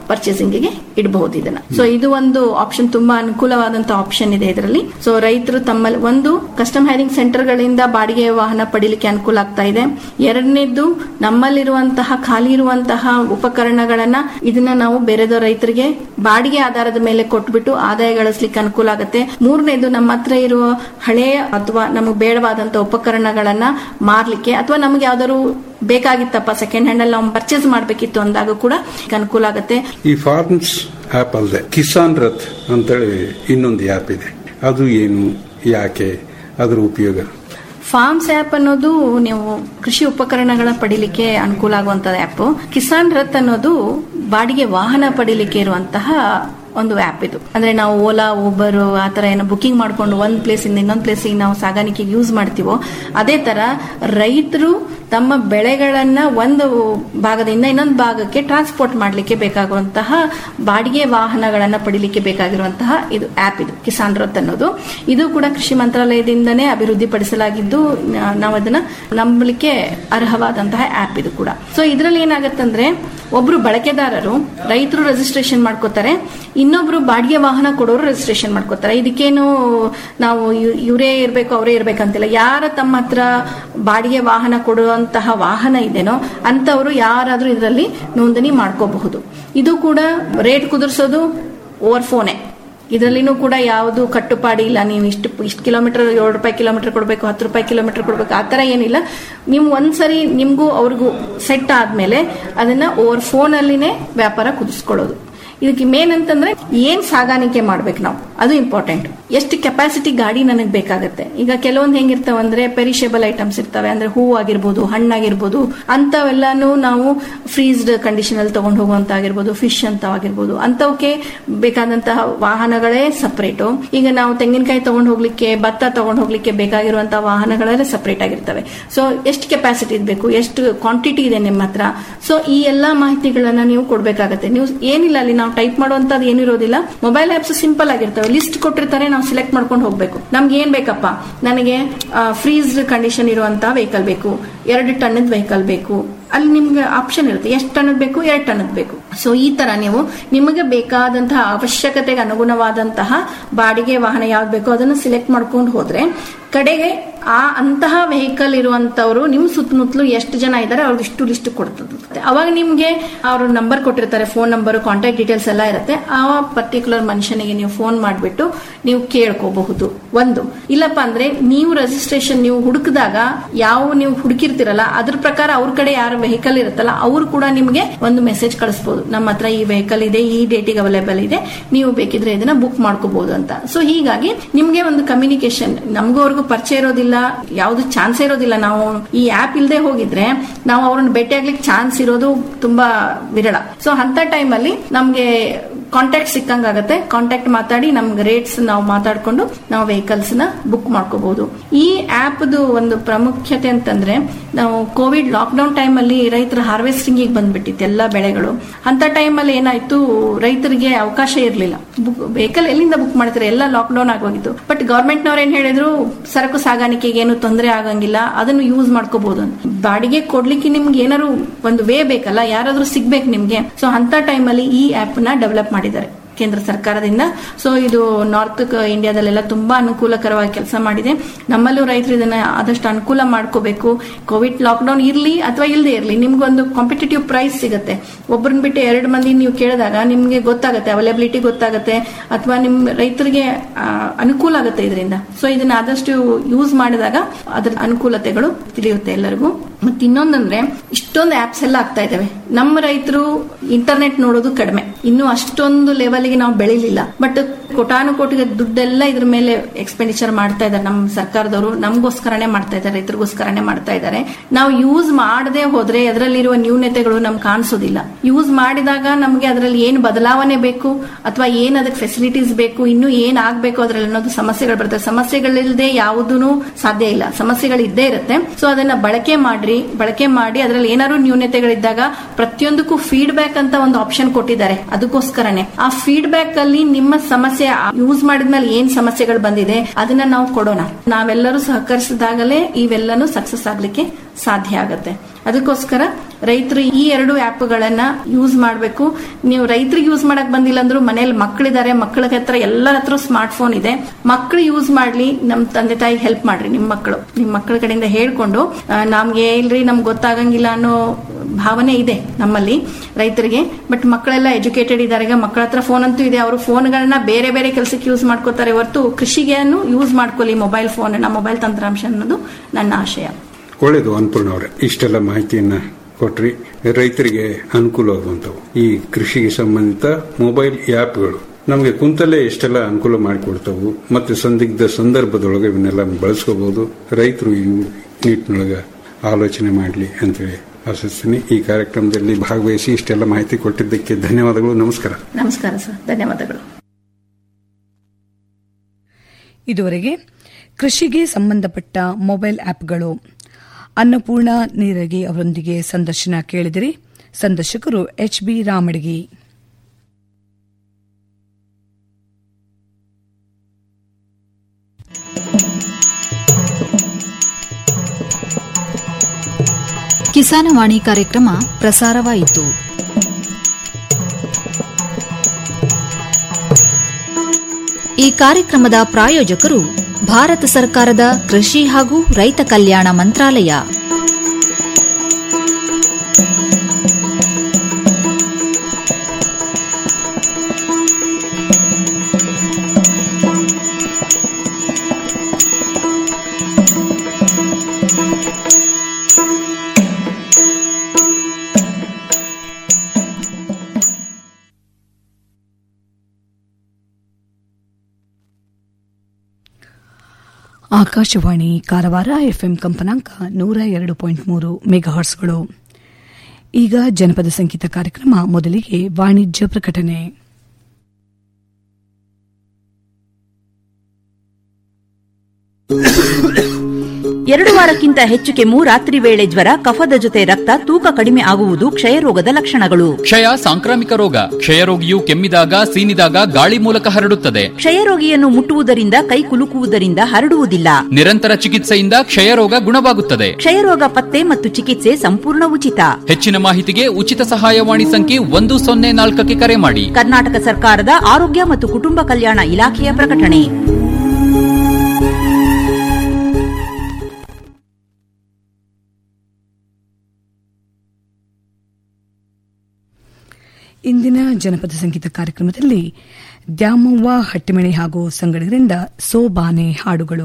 ಪರ್ಚೇಸಿಂಗ್ ಗೆ ಇಡಬಹುದು ಇದನ್ನ ಸೊ ಇದು ಒಂದು ಆಪ್ಷನ್ ತುಂಬಾ ಅನುಕೂಲವಾದಂತಹ ಆಪ್ಷನ್ ಇದೆ ಇದರಲ್ಲಿ ಸೊ ರೈತರು ತಮ್ಮಲ್ಲಿ ಒಂದು ಕಸ್ಟಮ್ ಹೈರಿಂಗ್ ಸೆಂಟರ್ ಗಳಿಂದ ಬಾಡಿಗೆ ವಾಹನ ಪಡಿಲಿಕ್ಕೆ ಅನುಕೂಲ ಆಗ್ತಾ ಇದೆ ಎರಡನೇದ್ದು ನಮ್ಮಲ್ಲಿರುವಂತಹ ಖಾಲಿ ಇರುವಂತಹ ಉಪಕರಣಗಳನ್ನ ಇದನ್ನ ನಾವು ಬೇರೆದ ರೈತರಿಗೆ ಬಾಡಿಗೆ ಆಧಾರದ ಮೇಲೆ ಕೊಟ್ಬಿಟ್ಟು ಆದಾಯ ಗಳಿಸ್ಲಿಕ್ಕೆ ಅನುಕೂಲ ಆಗುತ್ತೆ ಮೂರನೇದು ನಮ್ಮ ಹತ್ರ ಇರುವ ಹಳೆಯ ಅಥವಾ ನಮಗೆ ಬೇಡವಾದಂತಹ ಉಪಕರಣಗಳನ್ನ ಮಾರ್ಲಿಕ್ಕೆ ಅಥವಾ ನಮ್ಗೆ ಯಾವ್ದಾದ್ರು ಬೇಕಾಗಿತ್ತಪ್ಪ ಸೆಕೆಂಡ್ ಹ್ಯಾಂಡ್ ಅಲ್ಲಿ ನಾವು ಪರ್ಚೇಸ್ ಮಾಡ್ಬೇಕಿತ್ತು ಅಂದಾಗ ಕೂಡ ಅನುಕೂಲ ಆಗುತ್ತೆ ಈ ಫಾರ್ಮ್ಸ್ ಆಪ್ ಅಲ್ಲದೆ ಕಿಸಾನ್ ರಥ್ ಅಂತೇಳಿ ಇನ್ನೊಂದು ಆಪ್ ಇದೆ ಅದು ಏನು ಯಾಕೆ ಅದರ ಉಪಯೋಗ ಫಾರ್ಮ್ಸ್ ಆಪ್ ಅನ್ನೋದು ನೀವು ಕೃಷಿ ಉಪಕರಣಗಳ ಪಡಿಲಿಕ್ಕೆ ಅನುಕೂಲ ಆಗುವಂತಹ ಆಪ್ ಕಿಸಾನ್ ರಥ್ ಅನ್ನೋದು ಬಾಡಿಗೆ ವಾಹನ ಪಡಿಲಿಕ್ಕೆ ಇರುವಂತಹ ಒಂದು ಆಪ್ ಇದು ಅಂದ್ರೆ ನಾವು ಓಲಾ ಊಬರ್ ಆ ತರ ಏನೋ ಬುಕಿಂಗ್ ಮಾಡ್ಕೊಂಡು ಒಂದ್ ಪ್ಲೇಸ್ ಇಂದ ಇನ್ನೊಂದ್ ಪ್ಲೇಸ್ ನಾವು ಸಾಗಾಣಿಕೆಗೆ ಯೂಸ್ ಮಾಡ್ತೀವೋ ಅದೇ ತರ ರೈತರು ತಮ್ಮ ಬೆಳೆಗಳನ್ನ ಒಂದು ಭಾಗದಿಂದ ಇನ್ನೊಂದು ಭಾಗಕ್ಕೆ ಟ್ರಾನ್ಸ್ಪೋರ್ಟ್ ಮಾಡಲಿಕ್ಕೆ ಬೇಕಾಗುವಂತಹ ಬಾಡಿಗೆ ವಾಹನಗಳನ್ನ ಪಡಿಲಿಕ್ಕೆ ಬೇಕಾಗಿರುವಂತಹ ಇದು ಆಪ್ ಇದು ಕಿಸಾನ್ ರಥ್ ಅನ್ನೋದು ಇದು ಕೂಡ ಕೃಷಿ ಮಂತ್ರಾಲಯದಿಂದನೇ ಅಭಿವೃದ್ಧಿಪಡಿಸಲಾಗಿದ್ದು ನಾ- ನಾವು ಅದನ್ನ ನಂಬಲಿಕ್ಕೆ ಅರ್ಹವಾದಂತಹ ಆಪ್ ಇದು ಕೂಡ ಸೊ ಇದರಲ್ಲಿ ಏನಾಗತ್ತಂದ್ರೆ ಒಬ್ರು ಬಳಕೆದಾರರು ರೈತರು ರಿಜಿಸ್ಟ್ರೇಷನ್ ಮಾಡ್ಕೋತಾರೆ ಇನ್ನೊಬ್ರು ಬಾಡಿಗೆ ವಾಹನ ಕೊಡೋರು ರಿಜಿಸ್ಟ್ರೇಷನ್ ಮಾಡ್ಕೋತಾರೆ ಇದಕ್ಕೇನು ನಾವು ಇವ್- ಇವರೇ ಇರ್ಬೇಕು ಅವರೇ ಇರ್ಬೇಕಂತಿಲ್ಲ ಯಾರ ತಮ್ಮ ಹತ್ರ ಬಾಡಿಗೆ ವಾಹನ ಕೊಡುವಂತಹ ವಾಹನ ಇದೆನೋ ಅಂತವರು ಯಾರಾದ್ರೂ ಇದರಲ್ಲಿ ನೋಂದಣಿ ಮಾಡ್ಕೋಬಹುದು ಇದು ಕೂಡ ರೇಟ್ ಕುದುರಿಸೋದು ಓವರ್ ಫೋನೇ ಇದರಲ್ಲಿನೂ ಕೂಡ ಯಾವುದು ಕಟ್ಟುಪಾಡಿ ಇಲ್ಲ ನೀವು ಇಷ್ಟು ಇಷ್ಟು ಕಿಲೋಮೀಟರ್ ಏಳು ರೂಪಾಯಿ ಕಿಲೋಮೀಟರ್ ಕೊಡಬೇಕು ಹತ್ತು ರೂಪಾಯಿ ಕಿಲೋಮೀಟರ್ ಕೊಡಬೇಕು ಆ ಥರ ಏನಿಲ್ಲ ನೀವು ಒಂದ್ಸರಿ ನಿಮಗೂ ಅವ್ರಿಗೂ ಸೆಟ್ ಆದ್ಮೇಲೆ ಅದನ್ನ ಓವರ್ ಫೋನಲ್ಲಿನೇ ವ್ಯಾಪಾರ ಕುದಿಸ್ಕೊಳ್ಳೋದು ಇದಕ್ಕೆ ಮೇನ್ ಅಂತಂದ್ರೆ ಏನ್ ಸಾಗಾಣಿಕೆ ಮಾಡ್ಬೇಕು ನಾವು ಅದು ಇಂಪಾರ್ಟೆಂಟ್ ಎಷ್ಟು ಕೆಪಾಸಿಟಿ ಗಾಡಿ ನನಗೆ ಬೇಕಾಗತ್ತೆ ಈಗ ಕೆಲವೊಂದು ಹೆಂಗಿರ್ತಾವ ಅಂದ್ರೆ ಪೆರಿಷೇಬಲ್ ಐಟಮ್ಸ್ ಇರ್ತವೆ ಅಂದ್ರೆ ಹೂವು ಆಗಿರ್ಬೋದು ಹಣ್ಣಾಗಿರ್ಬೋದು ಅಂತವೆಲ್ಲಾನು ನಾವು ಫ್ರೀಸ್ಡ್ ಕಂಡೀಷನ್ ಅಲ್ಲಿ ತಗೊಂಡು ಹೋಗುವಂತ ಆಗಿರ್ಬೋದು ಫಿಶ್ ಅಂತ ಆಗಿರ್ಬೋದು ಅಂತವಕ್ಕೆ ಬೇಕಾದಂತಹ ವಾಹನಗಳೇ ಸಪರೇಟು ಈಗ ನಾವು ತೆಂಗಿನಕಾಯಿ ತಗೊಂಡು ಹೋಗ್ಲಿಕ್ಕೆ ಭತ್ತ ತಗೊಂಡು ಹೋಗ್ಲಿಕ್ಕೆ ಬೇಕಾಗಿರುವಂತಹ ವಾಹನಗಳೆಲ್ಲ ಸಪರೇಟ್ ಆಗಿರ್ತವೆ ಸೊ ಎಷ್ಟು ಕೆಪಾಸಿಟಿ ಇರಬೇಕು ಎಷ್ಟು ಕ್ವಾಂಟಿಟಿ ಇದೆ ನಿಮ್ಮ ಹತ್ರ ಸೊ ಈ ಎಲ್ಲಾ ಮಾಹಿತಿಗಳನ್ನ ನೀವು ಕೊಡ್ಬೇಕಾಗತ್ತೆ ನೀವು ಏನಿಲ್ಲ ಅಲ್ಲಿ ನಾವು ಟೈಪ್ ಮಾಡುವಂತದ್ದು ಏನಿರೋದಿಲ್ಲ ಮೊಬೈಲ್ ಆಪ್ಸ್ ಸಿಂಪಲ್ ಆಗಿರ್ತವೆ ಲಿಸ್ಟ್ ಕೊಟ್ಟಿರ್ತಾರೆ ನಾವು ಸೆಲೆಕ್ಟ್ ಮಾಡ್ಕೊಂಡು ಹೋಗ್ಬೇಕು ನಮ್ಗೆ ಏನ್ ಬೇಕಪ್ಪ ನನಗೆ ಫ್ರೀಸ್ ಕಂಡೀಷನ್ ಇರುವಂತಹ ವೆಹಿಕಲ್ ಬೇಕು ಎರಡು ಟನ್ನದ ವೆಹಿಕಲ್ ಬೇಕು ಅಲ್ಲಿ ನಿಮ್ಗೆ ಆಪ್ಷನ್ ಇರುತ್ತೆ ಎಷ್ಟು ಟನ್ನದ್ ಬೇಕು ಎರಡು ಟನ್ನದ್ ಬೇಕು ಸೊ ಈ ತರ ನೀವು ನಿಮಗೆ ಬೇಕಾದಂತಹ ಅವಶ್ಯಕತೆಗೆ ಅನುಗುಣವಾದಂತಹ ಬಾಡಿಗೆ ವಾಹನ ಯಾವ್ದು ಬೇಕೋ ಅದನ್ನು ಸಿಲೆಕ್ಟ್ ಮಾಡ್ಕೊಂಡು ಹೋದ್ರೆ ಕಡೆಗೆ ಆ ಅಂತಹ ವೆಹಿಕಲ್ ಇರುವಂತವ್ರು ನಿಮ್ ಸುತ್ತಮುತ್ತಲು ಎಷ್ಟು ಜನ ಇದ್ದಾರೆ ಅವ್ರಿಗೆ ಇಷ್ಟು ಲಿಸ್ಟ್ ಕೊಡ್ತದೆ ಅವಾಗ ನಿಮ್ಗೆ ಅವ್ರ ನಂಬರ್ ಕೊಟ್ಟಿರ್ತಾರೆ ಫೋನ್ ನಂಬರ್ ಕಾಂಟ್ಯಾಕ್ಟ್ ಡೀಟೇಲ್ಸ್ ಎಲ್ಲ ಇರುತ್ತೆ ಆ ಪರ್ಟಿಕ್ಯುಲರ್ ಮನುಷ್ಯನಿಗೆ ನೀವು ಫೋನ್ ಮಾಡಿಬಿಟ್ಟು ನೀವು ಕೇಳ್ಕೋಬಹುದು ಒಂದು ಇಲ್ಲಪ್ಪ ಅಂದ್ರೆ ನೀವು ರಿಜಿಸ್ಟ್ರೇಷನ್ ನೀವು ಹುಡುಕಿದಾಗ ಯಾವ ನೀವು ಹುಡುಕಿರ್ತಿರಲ್ಲ ಅದ್ರ ಪ್ರಕಾರ ಅವ್ರ ಕಡೆ ಯಾರ ವೆಹಿಕಲ್ ಇರುತ್ತಲ್ಲ ಅವ್ರು ಕೂಡ ನಿಮ್ಗೆ ಒಂದು ಮೆಸೇಜ್ ಕಳಿಸಬಹುದು ನಮ್ಮ ಹತ್ರ ಈ ವೆಹಿಕಲ್ ಇದೆ ಈ ಡೇಟಿಗೆ ಅವೈಲೇಬಲ್ ಇದೆ ನೀವು ಬೇಕಿದ್ರೆ ಇದನ್ನ ಬುಕ್ ಮಾಡ್ಕೋಬಹುದು ಅಂತ ಸೊ ಹೀಗಾಗಿ ನಿಮ್ಗೆ ಒಂದು ಕಮ್ಯುನಿಕೇಶನ್ ನಮಗೂ ಅವ್ರಿಗೂ ಪರಿಚಯ ಇರೋದಿಲ್ಲ ಯಾವ್ದು ಚಾನ್ಸ್ ಇರೋದಿಲ್ಲ ನಾವು ಈ ಆಪ್ ಇಲ್ಲದೆ ಹೋಗಿದ್ರೆ ನಾವು ಅವ್ರನ್ನ ಭೇಟಿ ಆಗ್ಲಿಕ್ಕೆ ಚಾನ್ಸ್ ಇರೋದು ತುಂಬಾ ವಿರಳ ಸೊ ಅಂತ ಟೈಮಲ್ಲಿ ನಮ್ಗೆ ಕಾಂಟ್ಯಾಕ್ಟ್ ಸಿಕ್ಕಂಗಾಗತ್ತೆ ಕಾಂಟ್ಯಾಕ್ಟ್ ಮಾತಾಡಿ ನಮ್ಗೆ ರೇಟ್ಸ್ ನಾವು ಮಾತಾಡ್ಕೊಂಡು ನಾವು ವೆಹಿಕಲ್ಸ್ ನ ಬುಕ್ ಮಾಡ್ಕೋಬಹುದು ಈ ಆಪ್ದು ಒಂದು ಪ್ರಾಮುಖ್ಯತೆ ಅಂತಂದ್ರೆ ನಾವು ಕೋವಿಡ್ ಲಾಕ್ಡೌನ್ ಟೈಮ್ ಅಲ್ಲಿ ರೈತರ ಹಾರ್ವೆಸ್ಟಿಂಗ್ ಬಂದ್ಬಿಟ್ಟಿತ್ತು ಎಲ್ಲಾ ಬೆಳೆಗಳು ಅಂತ ಟೈಮ್ ಅಲ್ಲಿ ಏನಾಯ್ತು ರೈತರಿಗೆ ಅವಕಾಶ ಇರಲಿಲ್ಲ ವೆಹಿಕಲ್ ಎಲ್ಲಿಂದ ಬುಕ್ ಮಾಡ್ತಾರೆ ಎಲ್ಲ ಲಾಕ್ಡೌನ್ ಆಗೋಗಿತ್ತು ಬಟ್ ಗವರ್ಮೆಂಟ್ ನವ್ರು ಏನ್ ಹೇಳಿದ್ರು ಸರಕು ಸಾಗಾಣಿಕೆಗೆ ಏನು ತೊಂದರೆ ಆಗಂಗಿಲ್ಲ ಅದನ್ನು ಯೂಸ್ ಮಾಡ್ಕೋಬಹುದು ಅಂತ ಬಾಡಿಗೆ ಕೊಡ್ಲಿಕ್ಕೆ ನಿಮ್ಗೆ ಏನಾದ್ರು ಒಂದು ವೇ ಬೇಕಲ್ಲ ಯಾರಾದ್ರೂ ಸಿಗ್ಬೇಕು ನಿಮ್ಗೆ ಸೊ ಅಂತ ಟೈಮ್ ಅಲ್ಲಿ ಈ ಆಪ್ ನ ಡೆವಲಪ್ ಮಾಡಿದ್ದಾರೆ ಕೇಂದ್ರ ಸರ್ಕಾರದಿಂದ ಸೊ ಇದು ನಾರ್ತ್ ಇಂಡಿಯಾದಲ್ಲೆಲ್ಲ ತುಂಬಾ ಅನುಕೂಲಕರವಾಗಿ ಕೆಲಸ ಮಾಡಿದೆ ನಮ್ಮಲ್ಲೂ ರೈತರು ಇದನ್ನ ಆದಷ್ಟು ಅನುಕೂಲ ಮಾಡ್ಕೋಬೇಕು ಕೋವಿಡ್ ಲಾಕ್ಡೌನ್ ಇರ್ಲಿ ಅಥವಾ ಇಲ್ಲದೆ ಇರ್ಲಿ ನಿಮ್ಗೊಂದು ಕಾಂಪಿಟೇಟಿವ್ ಪ್ರೈಸ್ ಸಿಗುತ್ತೆ ಒಬ್ಬರನ್ನ ಬಿಟ್ಟು ಎರಡು ಮಂದಿ ನೀವು ಕೇಳಿದಾಗ ನಿಮ್ಗೆ ಗೊತ್ತಾಗುತ್ತೆ ಅವೈಲಬಿಲಿಟಿ ಗೊತ್ತಾಗುತ್ತೆ ಅಥವಾ ನಿಮ್ ರೈತರಿಗೆ ಆ, ಅನುಕೂಲ ಆಗುತ್ತೆ ಇದರಿಂದ ಸೊ ಇದನ್ನ ಆದಷ್ಟು ಯೂಸ್ ಮಾಡಿದಾಗ ಅದರ ಅನುಕೂಲತೆಗಳು ತಿಳಿಯುತ್ತೆ ಎಲ್ಲರಿಗೂ ಮತ್ತೆ ಇನ್ನೊಂದಂದ್ರೆ ಇಷ್ಟೊಂದು ಆಪ್ಸ್ ಎಲ್ಲ ಆಗ್ತಾ ಇದಾವೆ ನಮ್ಮ ರೈತರು ಇಂಟರ್ನೆಟ್ ನೋಡೋದು ಕಡಿಮೆ ಇನ್ನು ಅಷ್ಟೊಂದು ಲೆವೆಲ್ಗೆ ನಾವು ಬೆಳಿಲಿಲ್ಲ ಬಟ್ ಕೋಟಾನುಕೋಟಿಗೆ ದುಡ್ಡೆಲ್ಲ ಇದ್ರ ಮೇಲೆ ಎಕ್ಸ್ಪೆಂಡಿಚರ್ ಮಾಡ್ತಾ ಇದ್ದಾರೆ ನಮ್ಮ ಸರ್ಕಾರದವರು ನಮಗೋಸ್ಕರನೇ ಮಾಡ್ತಾ ಇದ್ದಾರೆ ರೈತರಿಗೋಸ್ಕರನೇ ಮಾಡ್ತಾ ಇದ್ದಾರೆ ನಾವು ಯೂಸ್ ಮಾಡದೆ ಹೋದ್ರೆ ಅದರಲ್ಲಿರುವ ನ್ಯೂನತೆಗಳು ನಮ್ಗೆ ಕಾಣಿಸೋದಿಲ್ಲ ಯೂಸ್ ಮಾಡಿದಾಗ ನಮ್ಗೆ ಅದರಲ್ಲಿ ಏನ್ ಬದಲಾವಣೆ ಬೇಕು ಅಥವಾ ಏನ್ ಅದಕ್ಕೆ ಫೆಸಿಲಿಟೀಸ್ ಬೇಕು ಇನ್ನು ಏನ್ ಆಗ್ಬೇಕು ಅದ್ರಲ್ಲಿ ಅನ್ನೋದು ಸಮಸ್ಯೆಗಳು ಬರ್ತವೆ ಸಮಸ್ಯೆಗಳಿಲ್ಲದೆ ಯಾವುದೂ ಸಾಧ್ಯ ಇಲ್ಲ ಸಮಸ್ಯೆಗಳು ಇದ್ದೇ ಇರುತ್ತೆ ಸೊ ಅದನ್ನ ಬಳಕೆ ಮಾಡ್ರಿ ಬಳಕೆ ಮಾಡಿ ಅದರಲ್ಲಿ ಏನಾದ್ರು ನ್ಯೂನತೆಗಳಿದ್ದಾಗ ಪ್ರತಿಯೊಂದಕ್ಕೂ ಫೀಡ್ಬ್ಯಾಕ್ ಅಂತ ಒಂದು ಆಪ್ಷನ್ ಕೊಟ್ಟಿದ್ದಾರೆ ಅದಕ್ಕೋಸ್ಕರನೇ ಆ ಫೀಡ್ಬ್ಯಾಕ್ ಅಲ್ಲಿ ನಿಮ್ಮ ಸಮಸ್ಯೆ ಯೂಸ್ ಮಾಡಿದ್ಮೇಲೆ ಏನ್ ಸಮಸ್ಯೆಗಳು ಬಂದಿದೆ ಅದನ್ನ ನಾವು ಕೊಡೋಣ ನಾವೆಲ್ಲರೂ ಸಹಕರಿಸಿದಾಗಲೇ ಇವೆಲ್ಲನೂ ಸಕ್ಸಸ್ ಆಗ್ಲಿಕ್ಕೆ ಸಾಧ್ಯ ಆಗತ್ತೆ ಅದಕ್ಕೋಸ್ಕರ ರೈತರು ಈ ಎರಡು ಆ್ಯಪ್ಗಳನ್ನ ಯೂಸ್ ಮಾಡಬೇಕು ನೀವು ರೈತರಿಗೆ ಯೂಸ್ ಮಾಡಕ್ ಬಂದಿಲ್ಲ ಅಂದ್ರೂ ಮನೇಲಿ ಮಕ್ಕಳಿದ್ದಾರೆ ಮಕ್ಕಳ ಹತ್ರ ಎಲ್ಲರ ಹತ್ರ ಸ್ಮಾರ್ಟ್ ಫೋನ್ ಇದೆ ಮಕ್ಕಳು ಯೂಸ್ ಮಾಡ್ಲಿ ನಮ್ ತಂದೆ ತಾಯಿ ಹೆಲ್ಪ್ ಮಾಡ್ರಿ ನಿಮ್ ಮಕ್ಕಳು ನಿಮ್ ಮಕ್ಕಳ ಕಡೆಯಿಂದ ಹೇಳ್ಕೊಂಡು ಆ, ನಮ್ಗೆ ಇಲ್ರಿ ನಮ್ಗೆ ಗೊತ್ತಾಗಂಗಿಲ್ಲ ಅನ್ನೋ ಭಾವನೆ ಇದೆ ನಮ್ಮಲ್ಲಿ ರೈತರಿಗೆ ಬಟ್ ಮಕ್ಕಳೆಲ್ಲ ಎಜುಕೇಟೆಡ್ ಇದ್ದಾರೆ ಈಗ ಮಕ್ಕಳ ಹತ್ರ ಫೋನ್ ಅಂತೂ ಇದೆ ಅವರು ಫೋನ್ಗಳನ್ನ ಬೇರೆ ಬೇರೆ ಕೆಲಸಕ್ಕೆ ಯೂಸ್ ಮಾಡ್ಕೋತಾರೆ ಹೊರತು ಕೃಷಿಗೆನು ಯೂಸ್ ಮಾಡ್ಕೊಳ್ಳಿ ಮೊಬೈಲ್ ಫೋನ್ ಮೊಬೈಲ್ ತಂತ್ರಾಂಶ ಅನ್ನೋದು ನನ್ನ ಆಶಯ ಒಳ್ಳೇದು ಅನ್ಪೂರ್ಣ ಅವರೇ ಇಷ್ಟೆಲ್ಲ ಮಾಹಿತಿಯನ್ನ ಕೊಟ್ರಿ ರೈತರಿಗೆ ಅನುಕೂಲವಾಗುವಂಥವು ಈ ಕೃಷಿಗೆ ಸಂಬಂಧಿತ ಮೊಬೈಲ್ ಆ್ಯಪ್ಗಳು ನಮಗೆ ಕುಂತಲ್ಲೇ ಎಷ್ಟೆಲ್ಲ ಅನುಕೂಲ ಮಾಡಿಕೊಡ್ತಾವು ಮತ್ತೆ ಸಂದಿಗ್ಧ ಸಂದರ್ಭದೊಳಗೆ ಇವನ್ನೆಲ್ಲ ಬಳಸ್ಕೋಬಹುದು ರೈತರು ಈ ನಿಟ್ಟಿನೊಳಗೆ ಆಲೋಚನೆ ಮಾಡಲಿ ಅಂತೇಳಿ ಆಶಿಸ್ತೀನಿ ಈ ಕಾರ್ಯಕ್ರಮದಲ್ಲಿ ಭಾಗವಹಿಸಿ ಇಷ್ಟೆಲ್ಲ ಮಾಹಿತಿ ಕೊಟ್ಟಿದ್ದಕ್ಕೆ ಧನ್ಯವಾದಗಳು ನಮಸ್ಕಾರ ನಮಸ್ಕಾರ ಸರ್ ಧನ್ಯವಾದಗಳು ಇದುವರೆಗೆ ಕೃಷಿಗೆ ಸಂಬಂಧಪಟ್ಟ ಮೊಬೈಲ್ ಆಪ್ಗಳು ಅನ್ನಪೂರ್ಣ ನೀರಗಿ ಅವರೊಂದಿಗೆ ಸಂದರ್ಶನ ಕೇಳಿದಿರಿ ಸಂದರ್ಶಕರು ಎಚ್ ಬಿ ರಾಮಡಗಿ ಕಿಸಾನವಾಣಿ ಕಾರ್ಯಕ್ರಮ ಪ್ರಸಾರವಾಯಿತು ಈ ಕಾರ್ಯಕ್ರಮದ ಪ್ರಾಯೋಜಕರು ಭಾರತ ಸರ್ಕಾರದ ಕೃಷಿ ಹಾಗೂ ರೈತ ಕಲ್ಯಾಣ ಮಂತ್ರಾಲಯ ಆಕಾಶವಾಣಿ ಕಾರವಾರ ಎಫ್ಎಂ ಕಂಪನಾಂಕ ನೂರ ಎರಡು ಪಾಯಿಂಟ್ ಮೂರು ಮೆಗಾಹರ್ಸ್ಗಳು ಈಗ ಜನಪದ ಸಂಗೀತ ಕಾರ್ಯಕ್ರಮ ಮೊದಲಿಗೆ ವಾಣಿಜ್ಯ ಪ್ರಕಟಣೆ ಎರಡು ವಾರಕ್ಕಿಂತ ಹೆಚ್ಚು ಕೆಮ್ಮು ರಾತ್ರಿ ವೇಳೆ ಜ್ವರ ಕಫದ ಜೊತೆ ರಕ್ತ ತೂಕ ಕಡಿಮೆ ಆಗುವುದು ಕ್ಷಯರೋಗದ ಲಕ್ಷಣಗಳು ಕ್ಷಯ ಸಾಂಕ್ರಾಮಿಕ ರೋಗ ಕ್ಷಯರೋಗಿಯು ಕೆಮ್ಮಿದಾಗ ಸೀನಿದಾಗ ಗಾಳಿ ಮೂಲಕ ಹರಡುತ್ತದೆ ಕ್ಷಯರೋಗಿಯನ್ನು ಮುಟ್ಟುವುದರಿಂದ ಕೈ ಕುಲುಕುವುದರಿಂದ ಹರಡುವುದಿಲ್ಲ ನಿರಂತರ ಚಿಕಿತ್ಸೆಯಿಂದ ಕ್ಷಯರೋಗ ಗುಣವಾಗುತ್ತದೆ ಕ್ಷಯರೋಗ ಪತ್ತೆ ಮತ್ತು ಚಿಕಿತ್ಸೆ ಸಂಪೂರ್ಣ ಉಚಿತ ಹೆಚ್ಚಿನ ಮಾಹಿತಿಗೆ ಉಚಿತ ಸಹಾಯವಾಣಿ ಸಂಖ್ಯೆ ಒಂದು ಸೊನ್ನೆ ನಾಲ್ಕಕ್ಕೆ ಕರೆ ಮಾಡಿ ಕರ್ನಾಟಕ ಸರ್ಕಾರದ ಆರೋಗ್ಯ ಮತ್ತು ಕುಟುಂಬ ಕಲ್ಯಾಣ ಇಲಾಖೆಯ ಪ್ರಕಟಣೆ ಇಂದಿನ ಜನಪದ ಸಂಗೀತ ಕಾರ್ಯಕ್ರಮದಲ್ಲಿ ದ್ಯಾಮವ್ವ ಹಟ್ಟಿಮಣಿ ಹಾಗೂ ಸಂಗಡಿಗರಿಂದ ಸೋಬಾನೆ ಹಾಡುಗಳು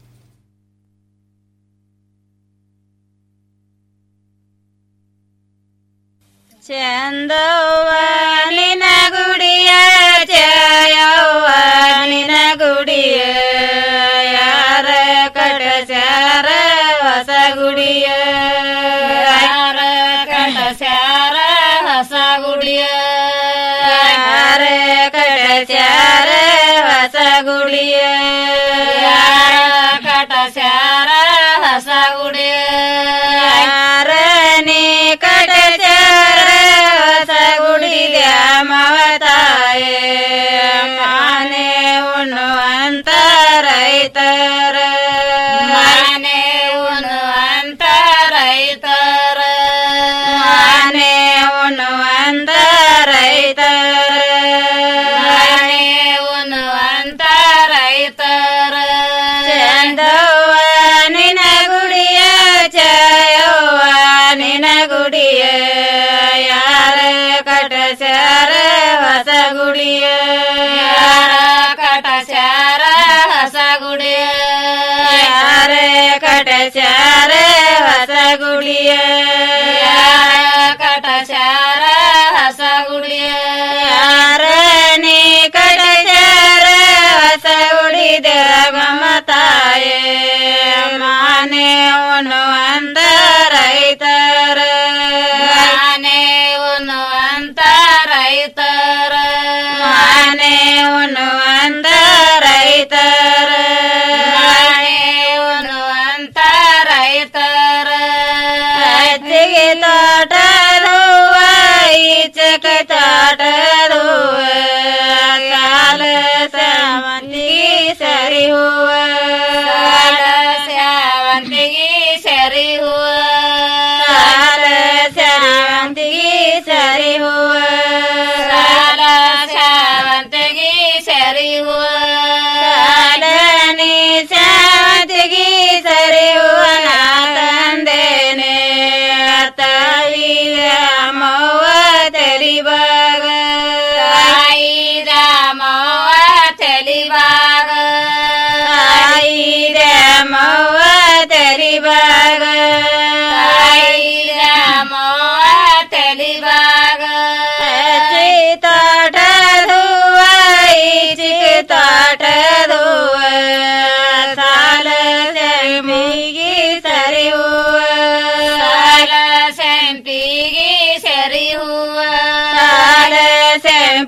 ಚಂದವ್ವ ನಿನ ಗುಡಿಯ ಜಯವ್ವ ನಿನ ಗುಡಿಯ ಯಾರ ಕಟಸ್ಯಾರ ಹೊಸ ಗುಡಿಯ ಯಾರ ಕಟಸ್ಯಾರ ಹೊಸ ಗುಡಿಯ ಯಾರ ಕಟಸ್ಯಾರ ಹೊಸ ಗುಡಿಯ ಯಾರ ಕಟಸ್ಯಾರ ಹೊಸ ಗುಡಿಯ ಯಾರ ನೀ ಕಟಸ್ಯಾರ ಹೊಸ ಗುಡಿಯ ಮವತಾಯೇ ಮಾನೆ ಉಣ್ಣುವಂತ ರೈತರ ಮಾನೆ ಉಣ್ಣುವಂತ ರೈತರ ಮಾನೆ ಉಣ್ಣುವಂತ ರೈತರ ಮಾನೆ ಉಣ್ಣುವಂತ ರೈತರ ಚಂದವ್ವ ನಿನ ಗುಡಿಯ ಜಯವ್ವ ನಿನ ಗುಡಿಯ ಯಾರ ಕಟಸ್ಯಾರ ಹೊಸ ಗುಡಿಯ ಯಾರ ಕಟಸ್ಯಾರ ಹೊಸ ಗುಡಿಯ ಯಾರ ಕಟಸ್ಯಾರ ಹೊಸ ಗುಡಿಯ ಯಾರ ಕಟಸ್ಯಾರ ಹೊಸ ಗುಡಿಯ ಯಾರ ನೀ ಕಟಸ್ಯಾರ ಹೊಸ ಗುಡಿದ ಮಮತಾಯೇ ಮಾನೆ ಉಣ್ಣುವಂತ ರೈತರ ಮಾನೆ ಉಣ್ಣುವಂತ ರೈತರ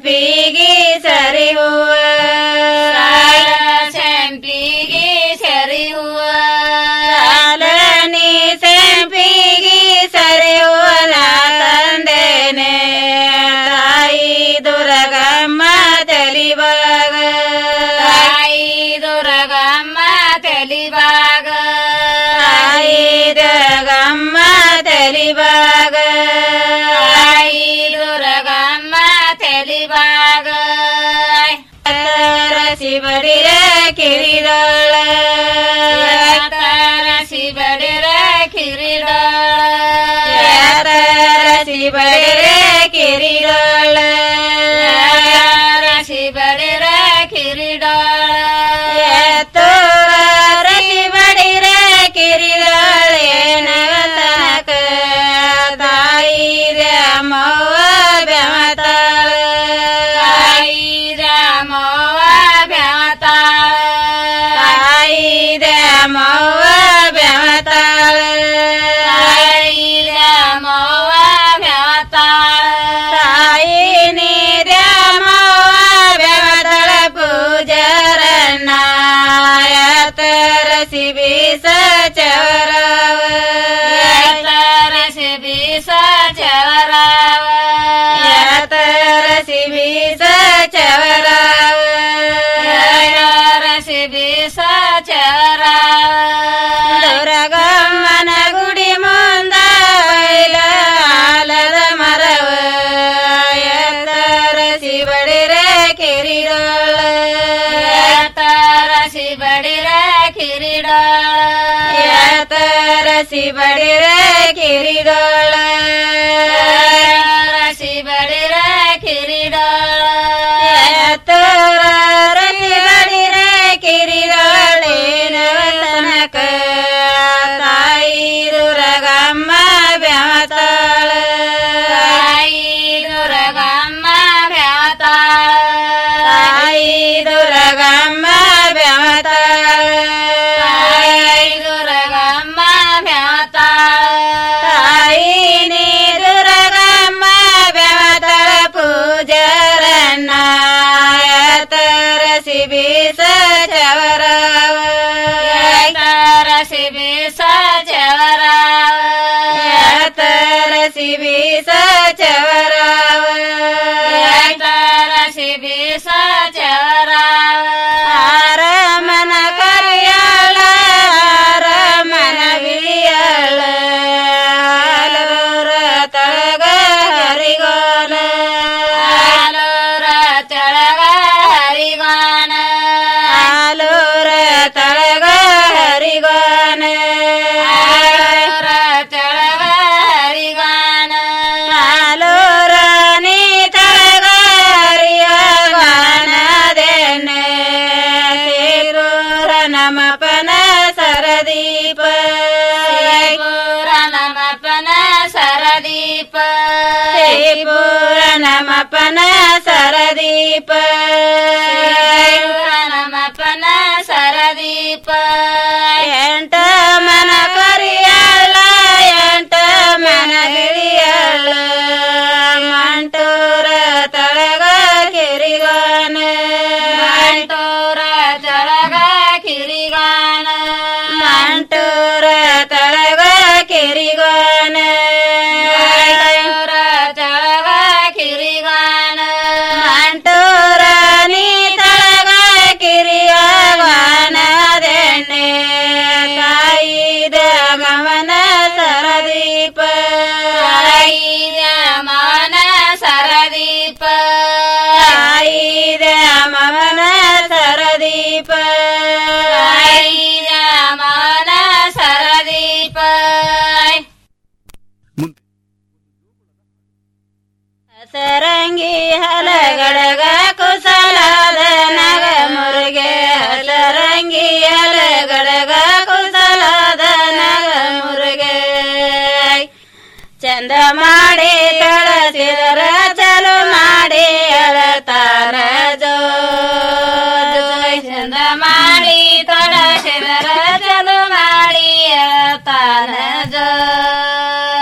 ಸೆಂಪಿಗೆ ಸರಿ ಹೂವ ಸಾಲ ಸೆಂಪಿಗೆ ಸರಿ ಹೂವ ಸಾಲನಿ ಸೆಂಪಿಗೆ ಸರಿ ಹೂವನ ತಂದೇನೆ ತಾಯಿ ದುರ್ಗಮ್ಮ ತಲಿಬಾಗ ತಾಯಿ ದುರ್ಗಮ್ಮ ತಲಿಬಾಗ ತಾಯಿ ದುರ್ಗಮ್ಮ ತಲಿಬಾಗ ತಾಯಿ ದುರ್ಗಮ್ಮ ತಲಿಬಾಗ ರಸಿ ಬಡಿರ ಕಿರಿದೋಳ ರಸಿ ಬಡಿರ ಕಿರಿದೋಳ ರಸಿ ಬಡಿರ ಕಿರಿದೋಳ ರಸಿ ಬಡಿರ ಕಿರಿದೋಳ ರಸಿ ಬಡಿರ ಕಿರಿದೋಳೇನ ತನಕ ತಾಯಿ ರಾಮವ್ವ ಬೆಮತಾಳ ತಾಯಿ ರಾಮವ್ವ ಬೆಮತಾಳ ತಾಯಿ ರಾಮವ್ವ ಬೆಮತಾಳ ತಾಯಿ ರಾಮವ್ವ ಬೆಮತಾಳ ತಾಯಿ ನೀ ರಾಮವ್ವ ಬೆಮತಾಳ ಪೂಜರನ್ನ ರಸಿ ಬೀಸ ಚವರವ ರಸಿ ಬೀಸ ಚವರವ ರಸಿ ಬೀಸ ಚವರವ ರಸಿ ಬೀಸ ಚವರವ ದುರ್ಗಮ್ಮನ ಗುಡಿ ಮುಂದ ಆಲದ ಮರವ ರಸಿ ಬಡಿರ ಕಿರಿಡೋಳ ರಸಿ ಬಡಿರ ಕಿರಿಡೋಳ ರಸಿ ಬಡಿರ ಕಿರಿಡೋಳ ರಸಿ ಬಡಿರ ಕಿರಿಡೋಳ ರಸಿ ಬಡಿರ ಕಿರಿಡೋಳೇನ ತನಕ ತಾಯಿ ದುರ್ಗಮ್ಮ ಬ್ಯಾತಾಳ ತಾಯಿ ದುರ್ಗಮ್ಮ ಬ್ಯಾತಾಳ ತಾಯಿ ದುರ್ಗಮ್ಮ ಬ್ಯಾತಾಳ ತಾಯಿ ದುರ್ಗಮ್ಮ ಬ್ಯಾತಾಳ ತಾಯಿ ನೀ ದುರ್ಗಮ್ಮ ಬ್ಯಾತಾಳ ಪೂಜರನ್ನ ರಸಿ ಬೀಸ ಚವರವ ರಸಿ ಬೀಸ ಚವರವ ರಸಿ ಬೀಸ ಚವರವ ರಸಿ ಬೀಸ ಚವರವ ಆರಮನ ಕರಿಯಾಳ ಆರಮನ ಬಿಳಿಯಾಳ ಆಲೂರ ತಳಗ ಹರಿಗೋಲ ಆಲೂರ ತಳಗ ಹರಿಗೋನ ಆಲೂರ ತಳಗ ಹರಿಗೋನ ಆಲೂರ ತಳಗ ಹರಿಗೋನ ಆಲೂರ ನೀ ತಳಗ ಹರಿಯೋಗಾನದೇನ ಸೇರೂರ ನಮಪನ ಸರದೀಪ ಸೇರೂರ ನಮಪನ ಸರದೀಪ ಸೇಪೂರ ನಮಪನ ಸರದೀಪ ಸೇಪೂರ ನಮಪನ ಸರದೀಪ ಎಂಟ ಮನ ಕರಿಯಲ್ಲ ಎಂಟ ಮನ ಗಿರಿಯಲ್ಲ ಮಂಟೂರ ತಳಗ ಕಿರಿಗಾನ ಮಂಟೂರ ತಳಗ ಕಿರಿಗಾನ ಮಂಟೂರ ತಳಗ ಕಿರಿಗಾನ ಮಂಟೂರ ತಳಗ ಕಿರಿಗಾನ ಮಂಟೂರ ನೀ ತಳಗ ಕಿರಿಯಾಗಾನದೆಣ್ಣೆ ತಾಯಿದ ಗಮನ ಸರದೀಪ ತಾಯಿದ ಮನ ಸರದೀಪ ತಾಯಿದ ಮನ ಸರದೀಪ ತಾಯಿದ ಮನ ಸರದೀಪ ಸರಂಗಿ ಹಲಗಡಗ ಕುಸಲಾದ ನಗ ಮುರುಗೆ ಹಸರಂಗಿ ಹಲಗಡಗ ಕುಸಲಾದ ನಗ ಮುರುಗೆ ಚಂದ ಮಾಡಿ ಕಳಸಿದರ ಚಲು ಮಾಡಿ ಅಳತಾರ